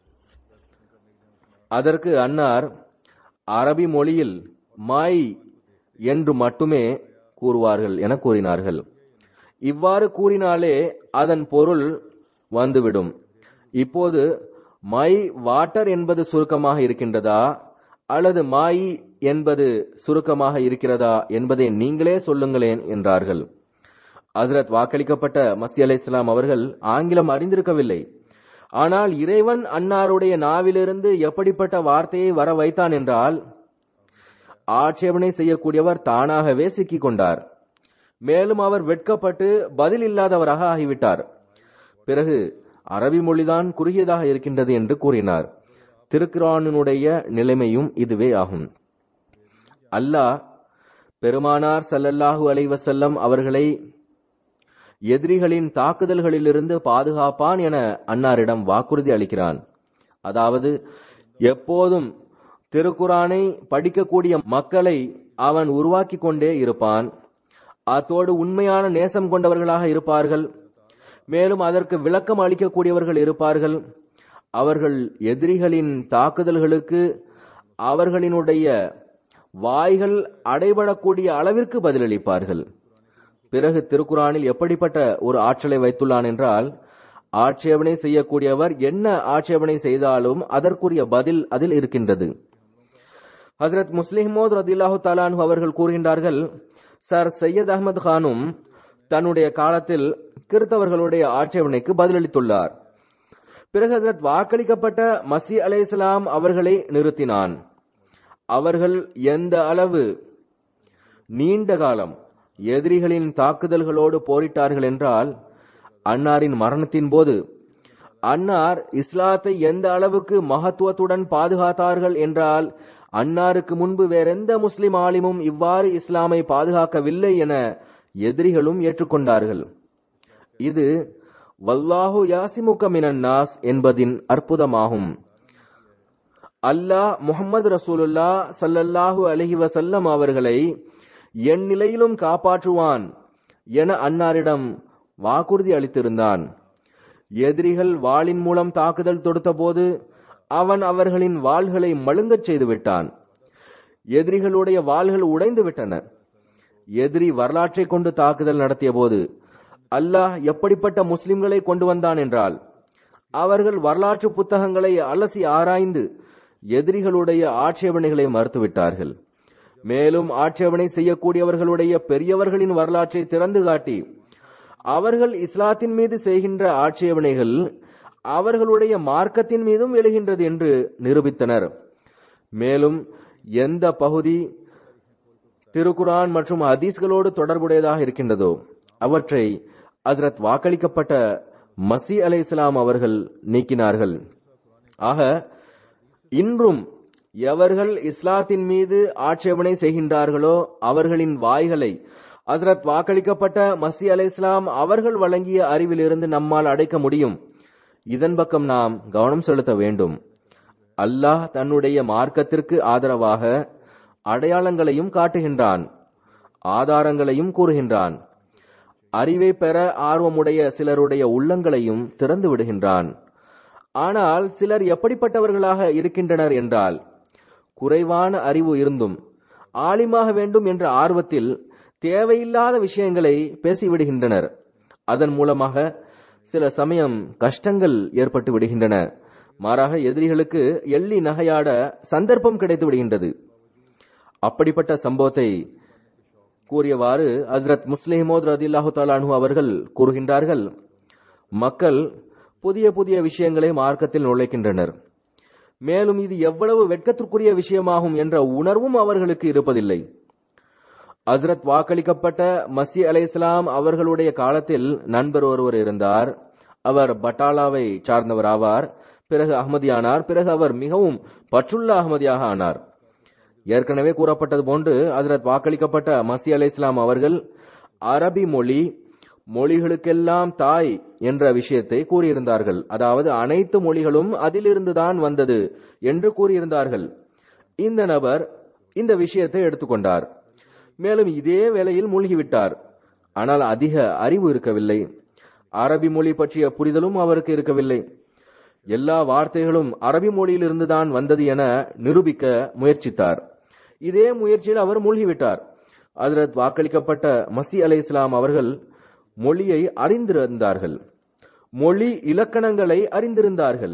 அதற்கு அன்னார் அரபி மொழியில் மை என்று மட்டுமே கூறுவார்கள் என கூறினார்கள் இவ்வாறு கூறினாலே அதன் பொருள் வந்துவிடும் இப்போது மை வாட்டர் என்பது சுருக்கமாக இருக்கின்றதா அல்லது மாய் என்பது சுருக்கமாக இருக்கிறதா என்பதை நீங்களே சொல்லுங்களேன் என்றார்கள் ஹசரத் வாக்களிக்கப்பட்ட மசி அலை இஸ்லாம் அவர்கள் ஆங்கிலம் அறிந்திருக்கவில்லை ஆனால் இறைவன் அன்னாருடைய நாவிலிருந்து எப்படிப்பட்ட வார்த்தையை வர வைத்தான் என்றால் ஆட்சேபனை செய்யக்கூடியவர் தானாகவே சிக்கிக் கொண்டார் மேலும் அவர் வெட்கப்பட்டு பதில் இல்லாதவராக ஆகிவிட்டார் பிறகு அரபி மொழிதான் குறுகியதாக இருக்கின்றது என்று கூறினார் திருக்குரானுடைய நிலைமையும் இதுவே ஆகும் அல்லாஹ் பெருமானார் சல்லல்லாஹு அலைவசல்லம் அவர்களை எதிரிகளின் தாக்குதல்களிலிருந்து பாதுகாப்பான் என அன்னாரிடம் வாக்குறுதி அளிக்கிறான் அதாவது எப்போதும் திருக்குரானை படிக்கக்கூடிய மக்களை அவன் உருவாக்கி கொண்டே இருப்பான் அத்தோடு உண்மையான நேசம் கொண்டவர்களாக இருப்பார்கள் மேலும் அதற்கு விளக்கம் அளிக்கக்கூடியவர்கள் இருப்பார்கள் அவர்கள் எதிரிகளின் தாக்குதல்களுக்கு அவர்களினுடைய வாய்கள் அடைபடக்கூடிய அளவிற்கு பதிலளிப்பார்கள் பிறகு திருக்குறானில் எப்படிப்பட்ட ஒரு ஆற்றலை வைத்துள்ளான் என்றால் ஆட்சேபனை செய்யக்கூடியவர் என்ன ஆட்சேபனை செய்தாலும் அதற்குரிய பதில் அதில் இருக்கின்றது ஹசரத் முஸ்லிமோத் ரதில்லாஹு தாலானு அவர்கள் கூறுகின்றார்கள் சர் சையத் அகமது கானும் தன்னுடைய காலத்தில் கிறித்தவர்களுடைய ஆட்சேபனைக்கு பதிலளித்துள்ளார் பிறகு ஹசரத் வாக்களிக்கப்பட்ட மசி அலை இஸ்லாம் அவர்களை நிறுத்தினான் அவர்கள் எந்த அளவு நீண்ட காலம் எதிரிகளின் தாக்குதல்களோடு போரிட்டார்கள் என்றால் அன்னாரின் மரணத்தின் போது அன்னார் இஸ்லாத்தை எந்த அளவுக்கு மகத்துவத்துடன் பாதுகாத்தார்கள் என்றால் அன்னாருக்கு முன்பு வேறெந்த முஸ்லிம் ஆலிமும் இவ்வாறு இஸ்லாமை பாதுகாக்கவில்லை என எதிரிகளும் ஏற்றுக்கொண்டார்கள் இது வல்லாஹு யாசிமுக மினன் நாஸ் என்பதின் அற்புதமாகும் அல்லாஹ் முகமது ரசூலுல்லா சல்லல்லாஹு அலஹி வசல்லம் அவர்களை என் நிலையிலும் காப்பாற்றுவான் என அன்னாரிடம் வாக்குறுதி அளித்திருந்தான் எதிரிகள் வாளின் மூலம் தாக்குதல் தொடுத்தபோது அவன் அவர்களின் வாள்களை மழுங்கச் செய்து விட்டான் எதிரிகளுடைய வாள்கள் உடைந்து விட்டன எதிரி வரலாற்றை கொண்டு தாக்குதல் நடத்திய போது அல்லாஹ் எப்படிப்பட்ட முஸ்லிம்களை கொண்டு வந்தான் என்றால் அவர்கள் வரலாற்று புத்தகங்களை அலசி ஆராய்ந்து எதிரிகளுடைய ஆட்சேபனைகளை மறுத்துவிட்டார்கள் மேலும் ஆட்சேபனை செய்யக்கூடியவர்களுடைய பெரியவர்களின் வரலாற்றை திறந்து காட்டி அவர்கள் இஸ்லாத்தின் மீது செய்கின்ற ஆட்சேபனைகள் அவர்களுடைய மார்க்கத்தின் மீதும் எழுகின்றது என்று நிரூபித்தனர் மேலும் எந்த பகுதி திருக்குரான் மற்றும் ஹதீஸ்களோடு தொடர்புடையதாக இருக்கின்றதோ அவற்றை ஹசரத் வாக்களிக்கப்பட்ட மசி அலை இஸ்லாம் அவர்கள் நீக்கினார்கள் ஆக இன்றும் எவர்கள் இஸ்லாத்தின் மீது ஆட்சேபனை செய்கின்றார்களோ அவர்களின் வாய்களை ஹசரத் வாக்களிக்கப்பட்ட மசி அலை இஸ்லாம் அவர்கள் வழங்கிய அறிவிலிருந்து நம்மால் அடைக்க முடியும் இதன் பக்கம் நாம் கவனம் செலுத்த வேண்டும் அல்லாஹ் தன்னுடைய மார்க்கத்திற்கு ஆதரவாக அடையாளங்களையும் காட்டுகின்றான் ஆதாரங்களையும் கூறுகின்றான் அறிவை பெற ஆர்வமுடைய சிலருடைய உள்ளங்களையும் திறந்து விடுகின்றான் ஆனால் சிலர் எப்படிப்பட்டவர்களாக இருக்கின்றனர் என்றால் குறைவான அறிவு இருந்தும் ஆலிமாக வேண்டும் என்ற ஆர்வத்தில் தேவையில்லாத விஷயங்களை பேசிவிடுகின்றனர் அதன் மூலமாக சில சமயம் கஷ்டங்கள் ஏற்பட்டு விடுகின்றன மாறாக எதிரிகளுக்கு எள்ளி நகையாட சந்தர்ப்பம் கிடைத்து விடுகின்றது அப்படிப்பட்ட சம்பவத்தை கூறியவாறு ஹஜ்ரத் முஸ்லிமோத் ரதில்லாஹு தாலானு அவர்கள் கூறுகின்றார்கள் மக்கள் புதிய புதிய விஷயங்களை மார்க்கத்தில் நுழைக்கின்றனர் மேலும் இது எவ்வளவு வெட்கத்திற்குரிய விஷயமாகும் என்ற உணர்வும் அவர்களுக்கு இருப்பதில்லை ஹசரத் வாக்களிக்கப்பட்ட மசி அலை இஸ்லாம் அவர்களுடைய காலத்தில் நண்பர் ஒருவர் இருந்தார் அவர் பட்டாலாவை சார்ந்தவர் ஆவார் பிறகு அகமதியானார் பிறகு அவர் மிகவும் பற்றுள்ள அகமதியாக ஆனார் ஏற்கனவே கூறப்பட்டது போன்று ஹசரத் வாக்களிக்கப்பட்ட மசி அலை இஸ்லாம் அவர்கள் அரபி மொழி மொழிகளுக்கெல்லாம் தாய் என்ற விஷயத்தை கூறியிருந்தார்கள் அதாவது அனைத்து மொழிகளும் அதிலிருந்துதான் வந்தது என்று கூறியிருந்தார்கள் இந்த நபர் இந்த விஷயத்தை எடுத்துக்கொண்டார் மேலும் இதே வேளையில் மூழ்கிவிட்டார் ஆனால் அதிக அறிவு இருக்கவில்லை அரபி மொழி பற்றிய புரிதலும் அவருக்கு இருக்கவில்லை எல்லா வார்த்தைகளும் அரபி மொழியிலிருந்துதான் வந்தது என நிரூபிக்க முயற்சித்தார் இதே முயற்சியில் அவர் மூழ்கிவிட்டார் ஹஜரத் வாக்களிக்கப்பட்ட மசி அலை இஸ்லாம் அவர்கள் மொழியை அறிந்திருந்தார்கள் மொழி இலக்கணங்களை அறிந்திருந்தார்கள்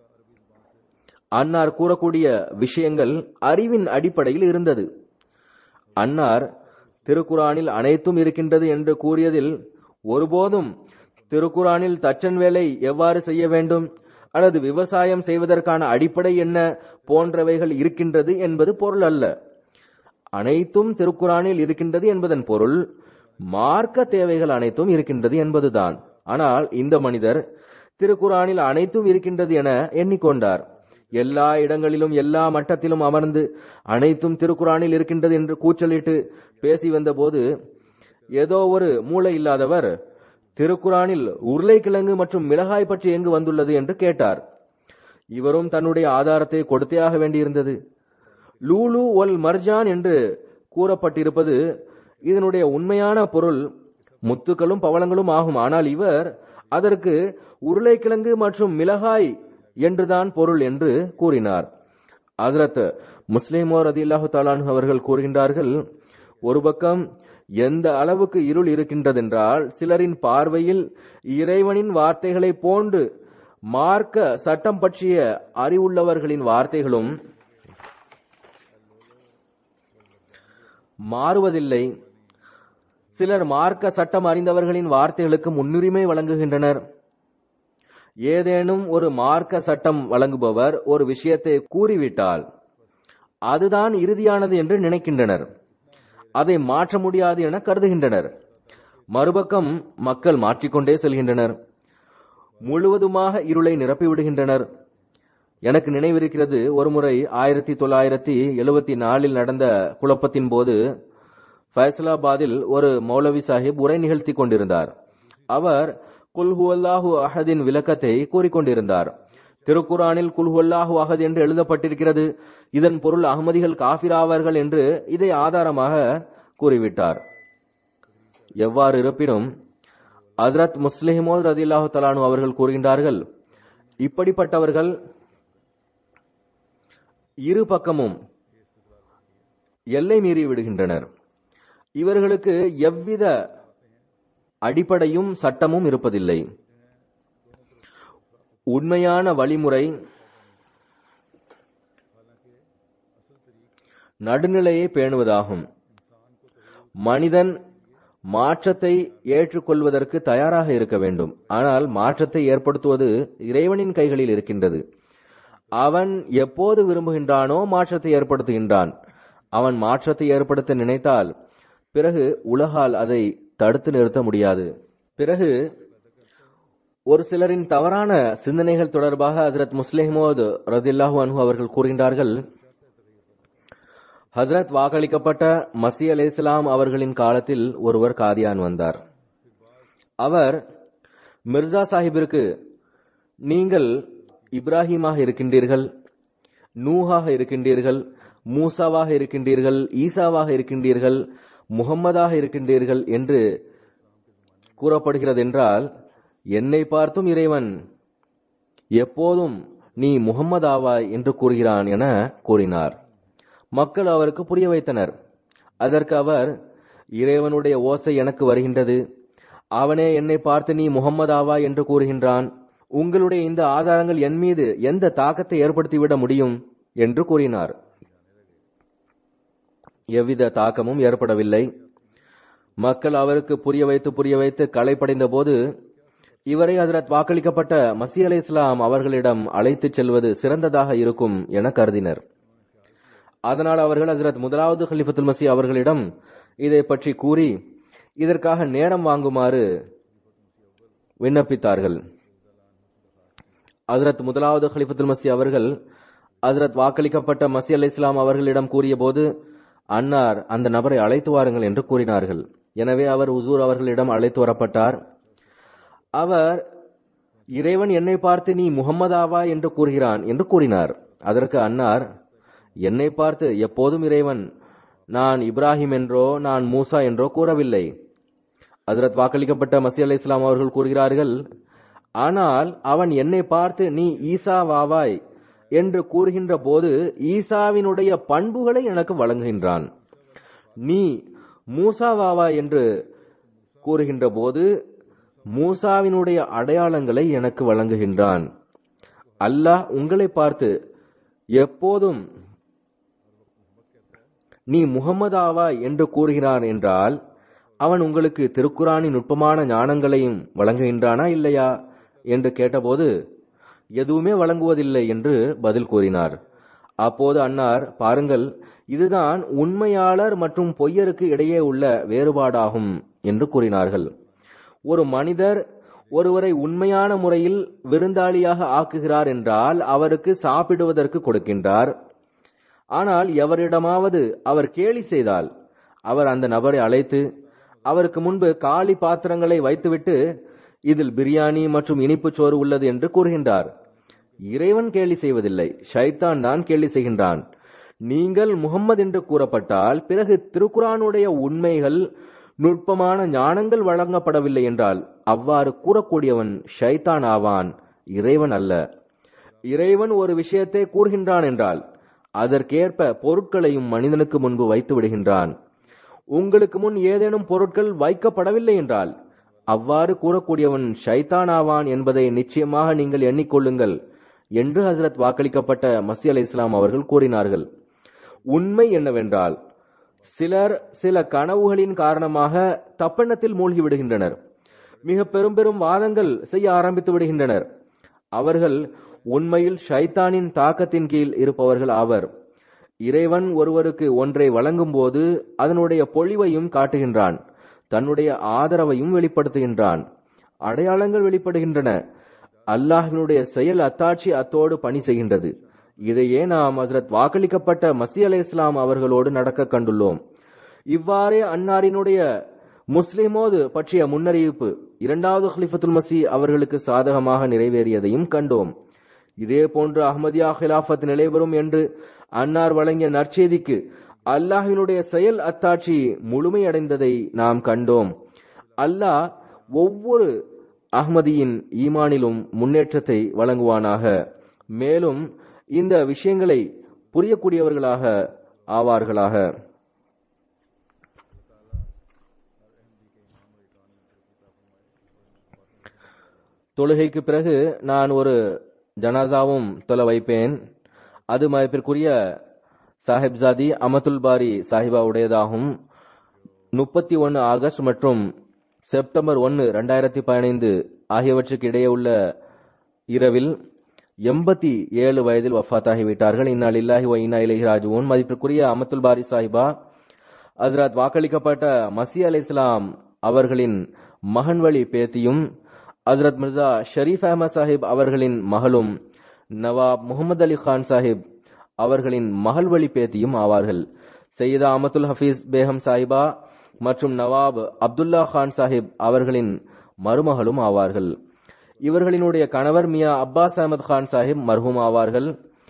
அன்னார் கூறக்கூடிய விஷயங்கள் அறிவின் அடிப்படையில் இருந்தது அன்னார் திருக்குரானில் அனைத்தும் இருக்கின்றது என்று கூறியதில் ஒருபோதும் திருக்குரானில் தச்சன் வேலை எவ்வாறு செய்ய வேண்டும் அல்லது விவசாயம் செய்வதற்கான அடிப்படை என்ன போன்றவைகள் இருக்கின்றது என்பது பொருள் அல்ல அனைத்தும் திருக்குரானில் இருக்கின்றது என்பதன் பொருள் மார்க்க தேவைகள் அனைத்தும் இருக்கின்றது என்பதுதான் ஆனால் இந்த மனிதர் திருக்குரானில் அனைத்தும் இருக்கின்றது என எண்ணிக்கொண்டார் எல்லா இடங்களிலும் எல்லா மட்டத்திலும் அமர்ந்து அனைத்தும் திருக்குரானில் இருக்கின்றது என்று கூச்சலிட்டு பேசி வந்தபோது ஏதோ ஒரு மூளை இல்லாதவர் திருக்குரானில் உருளைக்கிழங்கு மற்றும் மிளகாய் பற்றி எங்கு வந்துள்ளது என்று கேட்டார் இவரும் தன்னுடைய ஆதாரத்தை கொடுத்தே ஆக வேண்டியிருந்தது லூலு ஒல் மர்ஜான் என்று கூறப்பட்டிருப்பது இதனுடைய உண்மையான பொருள் முத்துக்களும் பவளங்களும் ஆகும் ஆனால் இவர் அதற்கு உருளைக்கிழங்கு மற்றும் மிளகாய் என்றுதான் பொருள் என்று கூறினார் ஹதரத் முஸ்லிமோ ரதில்லாஹு தாலான் அவர்கள் கூறுகின்றார்கள் ஒரு பக்கம் எந்த அளவுக்கு இருள் இருக்கின்றதென்றால் சிலரின் பார்வையில் இறைவனின் வார்த்தைகளை போன்று மார்க்க சட்டம் பற்றிய அறிவுள்ளவர்களின் வார்த்தைகளும் மாறுவதில்லை சிலர் மார்க்க சட்டம் அறிந்தவர்களின் வார்த்தைகளுக்கு முன்னுரிமை வழங்குகின்றனர் ஏதேனும் ஒரு மார்க்க சட்டம் வழங்குபவர் ஒரு விஷயத்தை கூறிவிட்டால் அதுதான் இறுதியானது என்று நினைக்கின்றனர் அதை மாற்ற முடியாது என கருதுகின்றனர் மறுபக்கம் மக்கள் மாற்றிக்கொண்டே செல்கின்றனர் முழுவதுமாக இருளை நிரப்பி விடுகின்றனர் எனக்கு நினைவிருக்கிறது ஒருமுறை ஆயிரத்தி தொள்ளாயிரத்தி எழுபத்தி நாலில் நடந்த குழப்பத்தின் போது ஃபைசலாபாதில் ஒரு மௌலவி சாஹிப் உரை நிகழ்த்தி கொண்டிருந்தார் அவர் குல்ஹுவல்லாஹு அஹதின் விளக்கத்தை கூறிக்கொண்டிருந்தார் திருக்குரானில் குல்ஹுவல்லாஹு அஹத் என்று எழுதப்பட்டிருக்கிறது இதன் பொருள் அகமதிகள் காபிராவார்கள் என்று இதை ஆதாரமாக கூறிவிட்டார் எவ்வாறு இருப்பினும் ஹஜ்ரத் முஸ்லிமோத் ரதில்லாஹு தலானு அவர்கள் கூறுகின்றார்கள் இப்படிப்பட்டவர்கள் இரு பக்கமும் எல்லை மீறி விடுகின்றனர் இவர்களுக்கு எவ்வித அடிப்படையும் சட்டமும் இருப்பதில்லை உண்மையான வழிமுறை நடுநிலையை பேணுவதாகும் மனிதன் மாற்றத்தை ஏற்றுக்கொள்வதற்கு தயாராக இருக்க வேண்டும் ஆனால் மாற்றத்தை ஏற்படுத்துவது இறைவனின் கைகளில் இருக்கின்றது அவன் எப்போது விரும்புகின்றானோ மாற்றத்தை ஏற்படுத்துகின்றான் அவன் மாற்றத்தை ஏற்படுத்த நினைத்தால் பிறகு உலகால் அதை தடுத்து நிறுத்த முடியாது பிறகு ஒரு சிலரின் தவறான சிந்தனைகள் தொடர்பாக ஹசரத் முஸ்லிமோத் ரதில்லாஹு அன்ஹு அவர்கள் கூறுகின்றார்கள் ஹசரத் வாக்களிக்கப்பட்ட மசி அலே இஸ்லாம் அவர்களின் காலத்தில் ஒருவர் காதியான் வந்தார் அவர் மிர்சா சாஹிபிற்கு நீங்கள் இப்ராஹிமாக இருக்கின்றீர்கள் நூஹாக இருக்கின்றீர்கள் மூசாவாக இருக்கின்றீர்கள் ஈசாவாக இருக்கின்றீர்கள் முகம்மதாக இருக்கின்றீர்கள் என்று கூறப்படுகிறது என்றால் என்னை பார்த்தும் இறைவன் எப்போதும் நீ முகம்மதாவாய் என்று கூறுகிறான் என கூறினார் மக்கள் அவருக்கு புரிய வைத்தனர் அதற்கு அவர் இறைவனுடைய ஓசை எனக்கு வருகின்றது அவனே என்னை பார்த்து நீ முகம்மதாவா என்று கூறுகின்றான் உங்களுடைய இந்த ஆதாரங்கள் என் மீது எந்த தாக்கத்தை ஏற்படுத்திவிட முடியும் என்று கூறினார் எவ்வித தாக்கமும் ஏற்படவில்லை மக்கள் அவருக்கு புரிய வைத்து புரிய வைத்து களைப்படைந்த போது இவரை ஹசரத் வாக்களிக்கப்பட்ட மசி அலை இஸ்லாம் அவர்களிடம் அழைத்துச் செல்வது சிறந்ததாக இருக்கும் என கருதினர் அதனால் அவர்கள் ஹசரத் முதலாவது ஹலிஃபத்துல் மசி அவர்களிடம் இதை பற்றி கூறி இதற்காக நேரம் வாங்குமாறு விண்ணப்பித்தார்கள் ஹசரத் முதலாவது ஹலிஃபத்துல் மசி அவர்கள் ஹசரத் வாக்களிக்கப்பட்ட மசி அலை இஸ்லாம் அவர்களிடம் கூறிய போது அன்னார் அந்த நபரை அழைத்து வாருங்கள் என்று கூறினார்கள் எனவே அவர் உசூர் அவர்களிடம் அழைத்து வரப்பட்டார் அவர் இறைவன் என்னை பார்த்து நீ முகம்மதாவா என்று கூறுகிறான் என்று கூறினார் அதற்கு அன்னார் என்னை பார்த்து எப்போதும் இறைவன் நான் இப்ராஹிம் என்றோ நான் மூசா என்றோ கூறவில்லை ஹசரத் வாக்களிக்கப்பட்ட மசி அலை இஸ்லாம் அவர்கள் கூறுகிறார்கள் ஆனால் அவன் என்னை பார்த்து நீ ஈசா வாவாய் என்று கூறுகின்ற போது ஈசாவினுடைய பண்புகளை எனக்கு வழங்குகின்றான் நீ மூசாவாவா என்று கூறுகின்ற போது மூசாவினுடைய அடையாளங்களை எனக்கு வழங்குகின்றான் அல்லாஹ் உங்களை பார்த்து எப்போதும் நீ முகம்மதாவா என்று கூறுகிறான் என்றால் அவன் உங்களுக்கு திருக்குரானின் நுட்பமான ஞானங்களையும் வழங்குகின்றானா இல்லையா என்று கேட்டபோது எதுவுமே வழங்குவதில்லை என்று பதில் கூறினார் அப்போது அன்னார் பாருங்கள் இதுதான் உண்மையாளர் மற்றும் பொய்யருக்கு இடையே உள்ள வேறுபாடாகும் என்று கூறினார்கள் ஒரு மனிதர் ஒருவரை உண்மையான முறையில் விருந்தாளியாக ஆக்குகிறார் என்றால் அவருக்கு சாப்பிடுவதற்கு கொடுக்கின்றார் ஆனால் எவரிடமாவது அவர் கேலி செய்தால் அவர் அந்த நபரை அழைத்து அவருக்கு முன்பு காலி பாத்திரங்களை வைத்துவிட்டு இதில் பிரியாணி மற்றும் இனிப்பு சோறு உள்ளது என்று கூறுகின்றார் இறைவன் கேலி செய்வதில்லை ஷைத்தான் தான் கேலி செய்கின்றான் நீங்கள் முகம்மது என்று கூறப்பட்டால் பிறகு திருக்குரானுடைய உண்மைகள் நுட்பமான ஞானங்கள் வழங்கப்படவில்லை என்றால் அவ்வாறு கூறக்கூடியவன் ஷைத்தான் ஆவான் இறைவன் அல்ல இறைவன் ஒரு விஷயத்தை கூறுகின்றான் என்றால் அதற்கேற்ப பொருட்களையும் மனிதனுக்கு முன்பு வைத்து விடுகின்றான் உங்களுக்கு முன் ஏதேனும் பொருட்கள் வைக்கப்படவில்லை என்றால் அவ்வாறு கூறக்கூடியவன் ஷைத்தான் ஆவான் என்பதை நிச்சயமாக நீங்கள் எண்ணிக்கொள்ளுங்கள் என்று ஹசரத் வாக்களிக்கப்பட்ட மசி அலை இஸ்லாம் அவர்கள் கூறினார்கள் உண்மை என்னவென்றால் சிலர் சில கனவுகளின் காரணமாக தப்பெண்ணத்தில் மூழ்கி விடுகின்றனர் மிக பெரும் பெரும் வாதங்கள் செய்ய ஆரம்பித்து விடுகின்றனர் அவர்கள் உண்மையில் ஷைத்தானின் தாக்கத்தின் கீழ் இருப்பவர்கள் ஆவர் இறைவன் ஒருவருக்கு ஒன்றை வழங்கும் போது அதனுடைய பொழிவையும் காட்டுகின்றான் தன்னுடைய ஆதரவையும் வெளிப்படுத்துகின்றான் அடையாளங்கள் வெளிப்படுகின்றன அல்லாஹ்வினுடைய செயல் அத்தாட்சி அத்தோடு பணி செய்கின்றது இதையே நாம் ஹஜரத் வாக்களிக்கப்பட்ட மசி அலை இஸ்லாம் அவர்களோடு நடக்க கண்டுள்ளோம் இவ்வாறே அன்னாரினுடைய முஸ்லிமோது பற்றிய முன்னறிவிப்பு இரண்டாவது ஹலிஃபத்துல் மசி அவர்களுக்கு சாதகமாக நிறைவேறியதையும் கண்டோம் இதே போன்று அஹ்மதியா ஹிலாஃபத் நிலைவரும் என்று அன்னார் வழங்கிய நற்செய்திக்கு அல்லாஹ்வினுடைய செயல் அத்தாட்சி முழுமையடைந்ததை நாம் கண்டோம் அல்லாஹ் ஒவ்வொரு அஹ்மதியின் ஈமானிலும் முன்னேற்றத்தை வழங்குவானாக மேலும் இந்த விஷயங்களை புரியக்கூடியவர்களாக ஆவார்களாக தொழுகைக்கு பிறகு நான் ஒரு ஜனாதாவும் தொலை வைப்பேன் அது மதிப்பிற்குரிய சாஹிப்சாதி அமதுல் பாரி சாஹிபா உடையதாகும் முப்பத்தி ஒன்று ஆகஸ்ட் மற்றும் செப்டம்பர் ஒன்று ரெண்டாயிரத்தி பதினைந்து ஆகியவற்றுக்கு இடையே உள்ள இரவில் எண்பத்தி ஏழு வயதில் வஃத்தாகிவிட்டார்கள் இந்நாள் இல்லாஹி ஒ இன்னா இலஹி ராஜுவன் மதிப்பிற்குரிய அமத்துல் பாரி சாஹிபா ஹசரத் வாக்களிக்கப்பட்ட மசி அலை இஸ்லாம் அவர்களின் மகன் வழி பேத்தியும் ஹசரத் மிர்சா ஷரீப் அஹமத் சாஹிப் அவர்களின் மகளும் நவாப் முகமது அலி கான் சாஹிப் அவர்களின் மகள் வழி பேத்தியும் ஆவார்கள் சையதா அமதுல் ஹபீஸ் பேகம் சாஹிபா மற்றும் நவாப் அப்துல்லா கான் சாஹிப் அவர்களின் மருமகளும் ஆவார்கள் இவர்களினுடைய கணவர் மியா அப்பாஸ் அஹமத் கான் சாஹிப் மர்ஹூம் ஆவார்கள்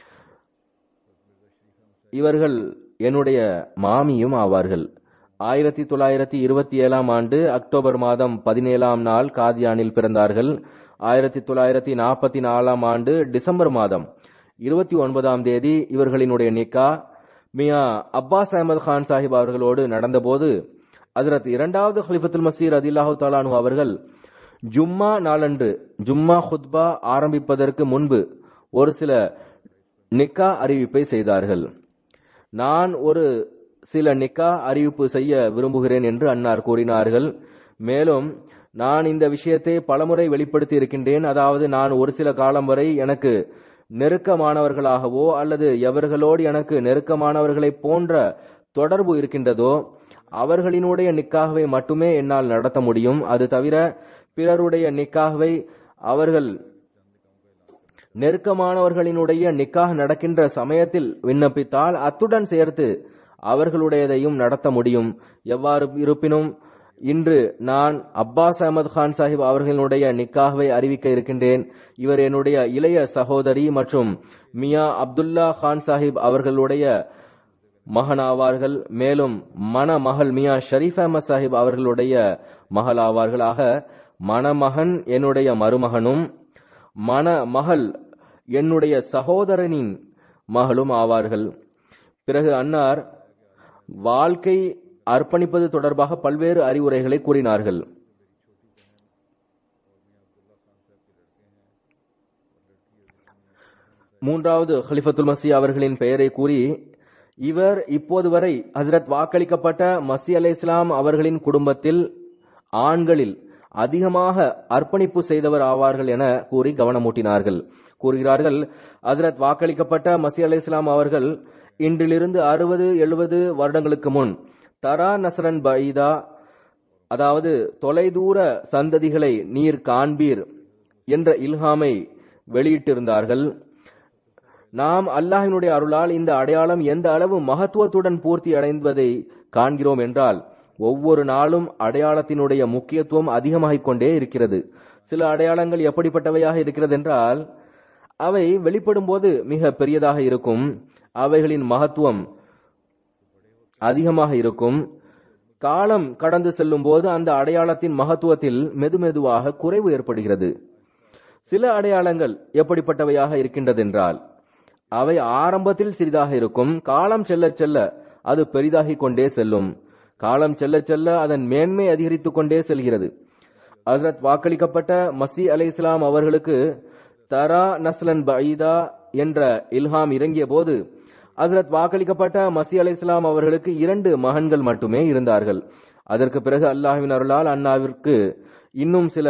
இவர்கள் என்னுடைய மாமியும் ஆவார்கள் ஆயிரத்தி தொள்ளாயிரத்தி இருபத்தி ஏழாம் ஆண்டு அக்டோபர் மாதம் பதினேழாம் நாள் காதியானில் பிறந்தார்கள் ஆயிரத்தி தொள்ளாயிரத்தி நாற்பத்தி நாலாம் ஆண்டு டிசம்பர் மாதம் இருபத்தி ஒன்பதாம் தேதி இவர்களினுடைய நிக்கா மியா அப்பாஸ் அஹமது கான் சாஹிப் அவர்களோடு நடந்தபோது ஹசரத் இரண்டாவது ஹலிஃபத்துல் மசீர் அதில்லாஹு தாலானு அவர்கள் ஜும்மா நாளன்று ஜும்மா ஹுத்பா ஆரம்பிப்பதற்கு முன்பு ஒரு சில நிக்கா அறிவிப்பை செய்தார்கள் நான் ஒரு சில நிக்கா அறிவிப்பு செய்ய விரும்புகிறேன் என்று அன்னார் கூறினார்கள் மேலும் நான் இந்த விஷயத்தை பலமுறை வெளிப்படுத்தி இருக்கின்றேன் அதாவது நான் ஒரு சில காலம் வரை எனக்கு நெருக்கமானவர்களாகவோ அல்லது எவர்களோடு எனக்கு நெருக்கமானவர்களை போன்ற தொடர்பு இருக்கின்றதோ அவர்களினுடைய நிக்காகவை மட்டுமே என்னால் நடத்த முடியும் அது தவிர பிறருடைய நிக்காகவை அவர்கள் நெருக்கமானவர்களினுடைய நிக்காக நடக்கின்ற சமயத்தில் விண்ணப்பித்தால் அத்துடன் சேர்த்து அவர்களுடையதையும் நடத்த முடியும் எவ்வாறு இருப்பினும் இன்று நான் அப்பாஸ் அஹமது கான் சாஹிப் அவர்களுடைய நிக்காகவை அறிவிக்க இருக்கின்றேன் இவர் என்னுடைய இளைய சகோதரி மற்றும் மியா அப்துல்லா கான் சாஹிப் அவர்களுடைய மகனாவார்கள் மேலும் மணமகள் மியா ஷரீப் அஹமத் சாஹிப் அவர்களுடைய மகள் ஆவார்கள் ஆக மணமகன் என்னுடைய மருமகனும் மணமகள் என்னுடைய சகோதரனின் மகளும் ஆவார்கள் பிறகு அன்னார் வாழ்க்கை அர்ப்பணிப்பது தொடர்பாக பல்வேறு அறிவுரைகளை கூறினார்கள் மூன்றாவது ஹலிஃபத்துல் மசி அவர்களின் பெயரை கூறி இவர் இப்போது வரை ஹசரத் வாக்களிக்கப்பட்ட மசி அலை இஸ்லாம் அவர்களின் குடும்பத்தில் ஆண்களில் அதிகமாக அர்ப்பணிப்பு செய்தவர் ஆவார்கள் என கூறி கவனமூட்டினார்கள் கூறுகிறார்கள் ஹசரத் வாக்களிக்கப்பட்ட மசி அலை இஸ்லாம் அவர்கள் இன்றிலிருந்து அறுபது எழுபது வருடங்களுக்கு முன் தரா நசரன் பைதா அதாவது தொலைதூர சந்ததிகளை நீர் காண்பீர் என்ற இல்ஹாமை வெளியிட்டிருந்தார்கள் நாம் அல்லாஹினுடைய அருளால் இந்த அடையாளம் எந்த அளவு மகத்துவத்துடன் பூர்த்தி அடைந்ததை காண்கிறோம் என்றால் ஒவ்வொரு நாளும் அடையாளத்தினுடைய முக்கியத்துவம் அதிகமாகிக் கொண்டே இருக்கிறது சில அடையாளங்கள் எப்படிப்பட்டவையாக இருக்கிறது என்றால் அவை வெளிப்படும் போது மிக பெரியதாக இருக்கும் அவைகளின் மகத்துவம் அதிகமாக இருக்கும் காலம் கடந்து செல்லும் போது அந்த அடையாளத்தின் மகத்துவத்தில் மெதுமெதுவாக குறைவு ஏற்படுகிறது சில அடையாளங்கள் எப்படிப்பட்டவையாக இருக்கின்றது என்றால் அவை ஆரம்பத்தில் சிறிதாக இருக்கும் காலம் செல்ல செல்ல அது பெரிதாகிக் கொண்டே செல்லும் காலம் செல்ல செல்ல அதன் மேன்மை அதிகரித்துக் கொண்டே செல்கிறது ஹசரத் வாக்களிக்கப்பட்ட மசி அலை இஸ்லாம் அவர்களுக்கு தரா நஸ்லன் பைதா என்ற இல்ஹாம் இறங்கிய போது ஹசரத் வாக்களிக்கப்பட்ட மசி அலை இஸ்லாம் அவர்களுக்கு இரண்டு மகன்கள் மட்டுமே இருந்தார்கள் அதற்கு பிறகு அல்லாஹுவின் அருளால் அண்ணாவிற்கு இன்னும் சில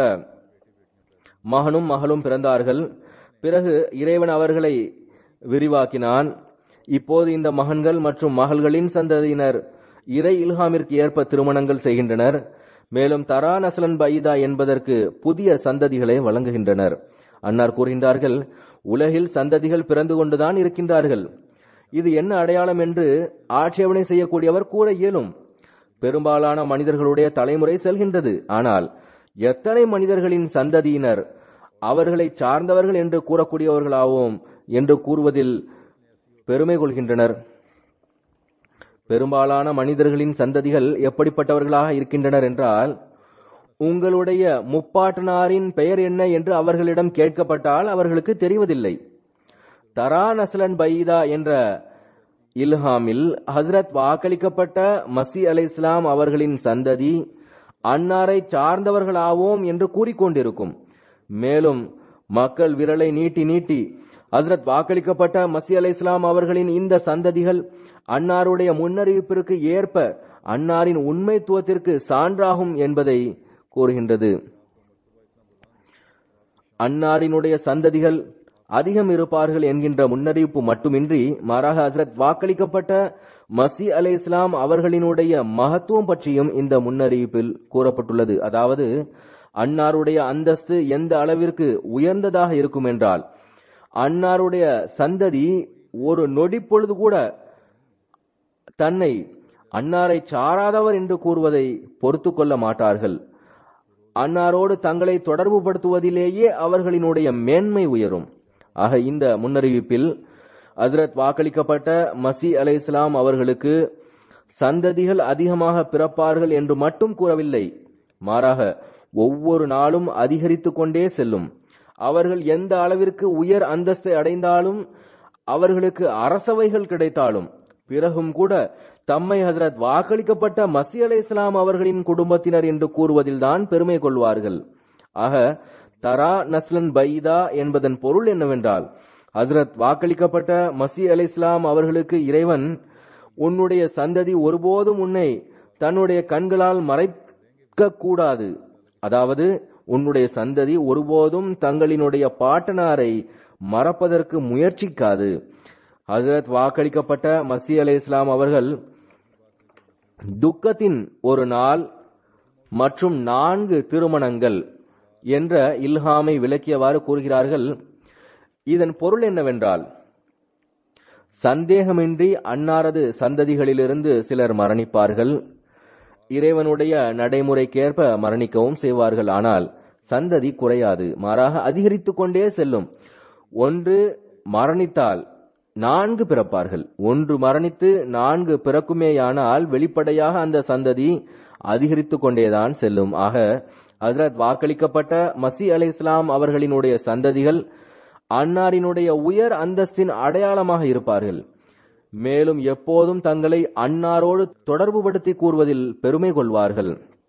மகனும் மகளும் பிறந்தார்கள் பிறகு இறைவன் அவர்களை விரிவாக்கினான் இப்போது இந்த மகன்கள் மற்றும் மகள்களின் சந்ததியினர் இறை இல்ஹாமிற்கு ஏற்ப திருமணங்கள் செய்கின்றனர் மேலும் தரா நசலன் பைதா என்பதற்கு புதிய சந்ததிகளை வழங்குகின்றனர் அன்னார் கூறுகின்றார்கள் உலகில் சந்ததிகள் பிறந்து கொண்டுதான் இருக்கின்றார்கள் இது என்ன அடையாளம் என்று ஆட்சேபனை செய்யக்கூடியவர் கூற இயலும் பெரும்பாலான மனிதர்களுடைய தலைமுறை செல்கின்றது ஆனால் எத்தனை மனிதர்களின் சந்ததியினர் அவர்களை சார்ந்தவர்கள் என்று கூறக்கூடியவர்களாவோம் என்று கூறுவதில் பெருமை கொள்கின்றனர் பெரும்பாலான மனிதர்களின் சந்ததிகள் எப்படிப்பட்டவர்களாக இருக்கின்றனர் என்றால் உங்களுடைய முப்பாட்டனாரின் பெயர் என்ன என்று அவர்களிடம் கேட்கப்பட்டால் அவர்களுக்கு தெரிவதில்லை தரா நஸ்லன் பைதா என்ற இல்ஹாமில் ஹஸ்ரத் வாக்களிக்கப்பட்ட மசி அலை இஸ்லாம் அவர்களின் சந்ததி அன்னாரை சார்ந்தவர்களாவோம் என்று கூறிக்கொண்டிருக்கும் மேலும் மக்கள் விரலை நீட்டி நீட்டி ஹஸ்ரத் வாக்களிக்கப்பட்ட மசி அலை இஸ்லாம் அவர்களின் இந்த சந்ததிகள் அன்னாருடைய முன்னறிவிப்பிற்கு ஏற்ப அன்னாரின் உண்மைத்துவத்திற்கு சான்றாகும் என்பதை கூறுகின்றது அன்னாரினுடைய சந்ததிகள் அதிகம் இருப்பார்கள் என்கின்ற முன்னறிவிப்பு மட்டுமின்றி மாறாக ஹசரத் வாக்களிக்கப்பட்ட மசி அலை இஸ்லாம் அவர்களினுடைய மகத்துவம் பற்றியும் இந்த முன்னறிவிப்பில் கூறப்பட்டுள்ளது அதாவது அன்னாருடைய அந்தஸ்து எந்த அளவிற்கு உயர்ந்ததாக இருக்கும் என்றால் அன்னாருடைய சந்ததி ஒரு நொடி பொழுது கூட தன்னை அன்னாரை சாராதவர் என்று கூறுவதை பொறுத்து கொள்ள மாட்டார்கள் அன்னாரோடு தங்களை தொடர்பு படுத்துவதிலேயே அவர்களினுடைய மேன்மை உயரும் ஆக இந்த முன்னறிவிப்பில் ஹஜ்ரத் வாக்களிக்கப்பட்ட மசி அலை இஸ்லாம் அவர்களுக்கு சந்ததிகள் அதிகமாக பிறப்பார்கள் என்று மட்டும் கூறவில்லை மாறாக ஒவ்வொரு நாளும் அதிகரித்துக் கொண்டே செல்லும் அவர்கள் எந்த அளவிற்கு உயர் அந்தஸ்தை அடைந்தாலும் அவர்களுக்கு அரசவைகள் கிடைத்தாலும் பிறகும் கூட தம்மை ஹசரத் வாக்களிக்கப்பட்ட மசி அலை இஸ்லாம் அவர்களின் குடும்பத்தினர் என்று கூறுவதில்தான் பெருமை கொள்வார்கள் ஆக தரா நஸ்லன் பைதா என்பதன் பொருள் என்னவென்றால் ஹசரத் வாக்களிக்கப்பட்ட மசி அலை இஸ்லாம் அவர்களுக்கு இறைவன் உன்னுடைய சந்ததி ஒருபோதும் உன்னை தன்னுடைய கண்களால் மறைக்க கூடாது அதாவது உன்னுடைய சந்ததி ஒருபோதும் தங்களினுடைய பாட்டனாரை மறப்பதற்கு முயற்சிக்காது ஹசரத் வாக்களிக்கப்பட்ட மசி அலை இஸ்லாம் அவர்கள் துக்கத்தின் ஒரு நாள் மற்றும் நான்கு திருமணங்கள் என்ற இல்ஹாமை விளக்கியவாறு கூறுகிறார்கள் இதன் பொருள் என்னவென்றால் சந்தேகமின்றி அன்னாரது சந்ததிகளிலிருந்து சிலர் மரணிப்பார்கள் இறைவனுடைய நடைமுறைக்கேற்ப மரணிக்கவும் செய்வார்கள் ஆனால் சந்ததி குறையாது மாறாக அதிகரித்துக் கொண்டே செல்லும் ஒன்று மரணித்தால் நான்கு பிறப்பார்கள் ஒன்று மரணித்து நான்கு பிறக்குமேயானால் வெளிப்படையாக அந்த சந்ததி அதிகரித்துக் கொண்டேதான் செல்லும் ஆக ஹசரத் வாக்களிக்கப்பட்ட மசி அலை இஸ்லாம் அவர்களினுடைய சந்ததிகள் அன்னாரினுடைய உயர் அந்தஸ்தின் அடையாளமாக இருப்பார்கள் மேலும் எப்போதும் தங்களை அன்னாரோடு தொடர்புபடுத்தி கூறுவதில் பெருமை கொள்வார்கள்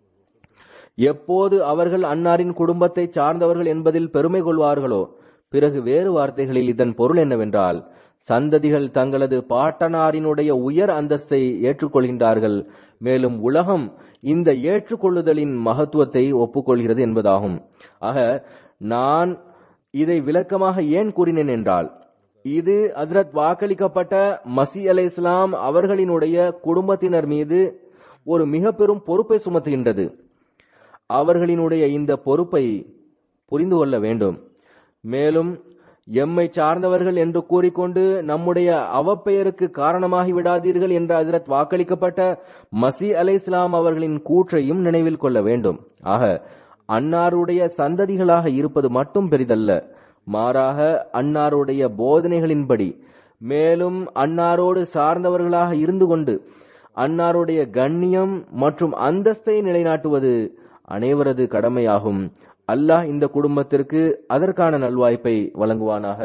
எப்போது அவர்கள் அன்னாரின் குடும்பத்தை சார்ந்தவர்கள் என்பதில் பெருமை கொள்வார்களோ பிறகு வேறு வார்த்தைகளில் இதன் பொருள் என்னவென்றால் சந்ததிகள் தங்களது பாட்டனாரினுடைய உயர் அந்தஸ்தை ஏற்றுக்கொள்கின்றார்கள் மேலும் உலகம் இந்த ஏற்றுக்கொள்ளுதலின் மகத்துவத்தை ஒப்புக்கொள்கிறது என்பதாகும் ஆக நான் இதை விளக்கமாக ஏன் கூறினேன் என்றால் இது ஹசரத் வாக்களிக்கப்பட்ட மசி அலை இஸ்லாம் அவர்களினுடைய குடும்பத்தினர் மீது ஒரு மிக பெரும் பொறுப்பை சுமத்துகின்றது அவர்களினுடைய இந்த பொறுப்பை புரிந்து கொள்ள வேண்டும் மேலும் எம்மை சார்ந்தவர்கள் என்று கூறிக்கொண்டு நம்முடைய அவப்பெயருக்கு காரணமாகி விடாதீர்கள் என்ற ஹசரத் வாக்களிக்கப்பட்ட மசி அலை இஸ்லாம் அவர்களின் கூற்றையும் நினைவில் கொள்ள வேண்டும் ஆக அன்னாருடைய சந்ததிகளாக இருப்பது மட்டும் பெரிதல்ல மாறாக அன்னாருடைய போதனைகளின்படி மேலும் அன்னாரோடு சார்ந்தவர்களாக இருந்து கொண்டு அன்னாருடைய கண்ணியம் மற்றும் அந்தஸ்தை நிலைநாட்டுவது அனைவரது கடமையாகும் அல்லாஹ் இந்த குடும்பத்திற்கு அதற்கான நல்வாய்ப்பை வழங்குவானாக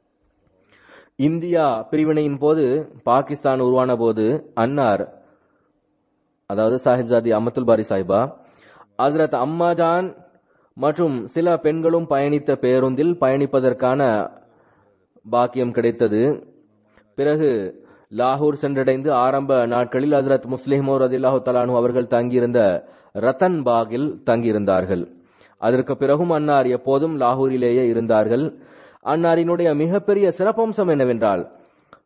இந்தியா பிரிவினையின் போது பாகிஸ்தான் உருவான போது அன்னார் அதாவது சாஹிப்ஜாதி அமத்துல் பாரி சாஹிபா ஹசரத் அம்மாஜான் மற்றும் சில பெண்களும் பயணித்த பேருந்தில் பயணிப்பதற்கான பாக்கியம் கிடைத்தது பிறகு லாகூர் சென்றடைந்து ஆரம்ப நாட்களில் ஹசரத் முஸ்லிமோ ரதில்லாஹு தலானு அவர்கள் தங்கியிருந்த ரத்தன் பாகில் தங்கியிருந்தார்கள் அதற்கு பிறகும் அன்னார் எப்போதும் லாகூரிலேயே இருந்தார்கள் அன்னாரினுடைய மிகப்பெரிய சிறப்பம்சம் என்னவென்றால்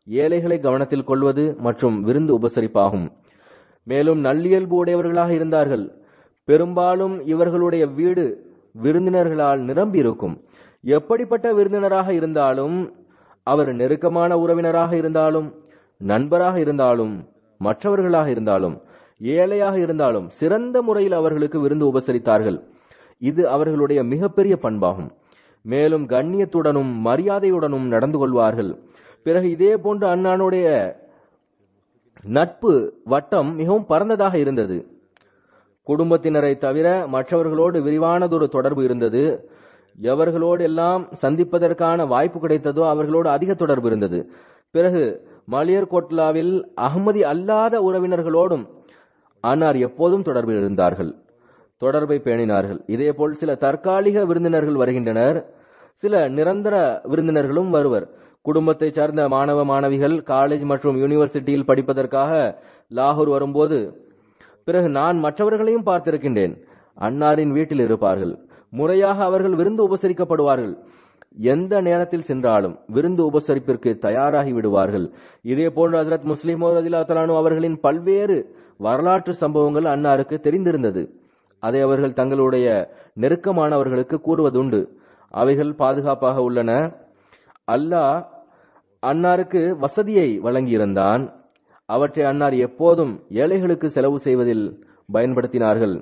ஏழைகளை கவனத்தில் கொள்வது மற்றும் விருந்து உபசரிப்பாகும் மேலும் நல்லியல்பு உடையவர்களாக இருந்தார்கள் பெரும்பாலும் இவர்களுடைய வீடு விருந்தினர்களால் நிரம்பி இருக்கும் எப்படிப்பட்ட விருந்தினராக இருந்தாலும் அவர் நெருக்கமான உறவினராக இருந்தாலும் நண்பராக இருந்தாலும் மற்றவர்களாக இருந்தாலும் ஏழையாக இருந்தாலும் சிறந்த முறையில் அவர்களுக்கு விருந்து உபசரித்தார்கள் இது அவர்களுடைய மிகப்பெரிய பண்பாகும் மேலும் கண்ணியத்துடனும் மரியாதையுடனும் நடந்து கொள்வார்கள் பிறகு இதே போன்று அண்ணானுடைய நட்பு வட்டம் மிகவும் பரந்ததாக இருந்தது குடும்பத்தினரை தவிர மற்றவர்களோடு விரிவானதொரு தொடர்பு இருந்தது எவர்களோடு எல்லாம் சந்திப்பதற்கான வாய்ப்பு கிடைத்ததோ அவர்களோடு அதிக தொடர்பு இருந்தது பிறகு மலியர் கோட்லாவில் அகமதி அல்லாத உறவினர்களோடும் அன்னார் எப்போதும் தொடர்பில் இருந்தார்கள் தொடர்பை பேணினார்கள் இதேபோல் சில தற்காலிக விருந்தினர்கள் வருகின்றனர் சில நிரந்தர விருந்தினர்களும் வருவர் குடும்பத்தை சார்ந்த மாணவ மாணவிகள் காலேஜ் மற்றும் யூனிவர்சிட்டியில் படிப்பதற்காக லாகூர் வரும்போது பிறகு நான் மற்றவர்களையும் பார்த்திருக்கின்றேன் அன்னாரின் வீட்டில் இருப்பார்கள் முறையாக அவர்கள் விருந்து உபசரிக்கப்படுவார்கள் எந்த நேரத்தில் சென்றாலும் விருந்து உபசரிப்பிற்கு தயாராகி விடுவார்கள் இதே போன்று ஹசரத் முஸ்லிம் அதிலாத்தலானு அவர்களின் பல்வேறு வரலாற்று சம்பவங்கள் அன்னாருக்கு தெரிந்திருந்தது அதை அவர்கள் தங்களுடைய நெருக்கமானவர்களுக்கு கூறுவதுண்டு அவைகள் பாதுகாப்பாக உள்ளன அல்லாஹ் அன்னாருக்கு வசதியை வழங்கியிருந்தான் அவற்றை அன்னார் எப்போதும் ஏழைகளுக்கு செலவு செய்வதில் பயன்படுத்தினார்கள்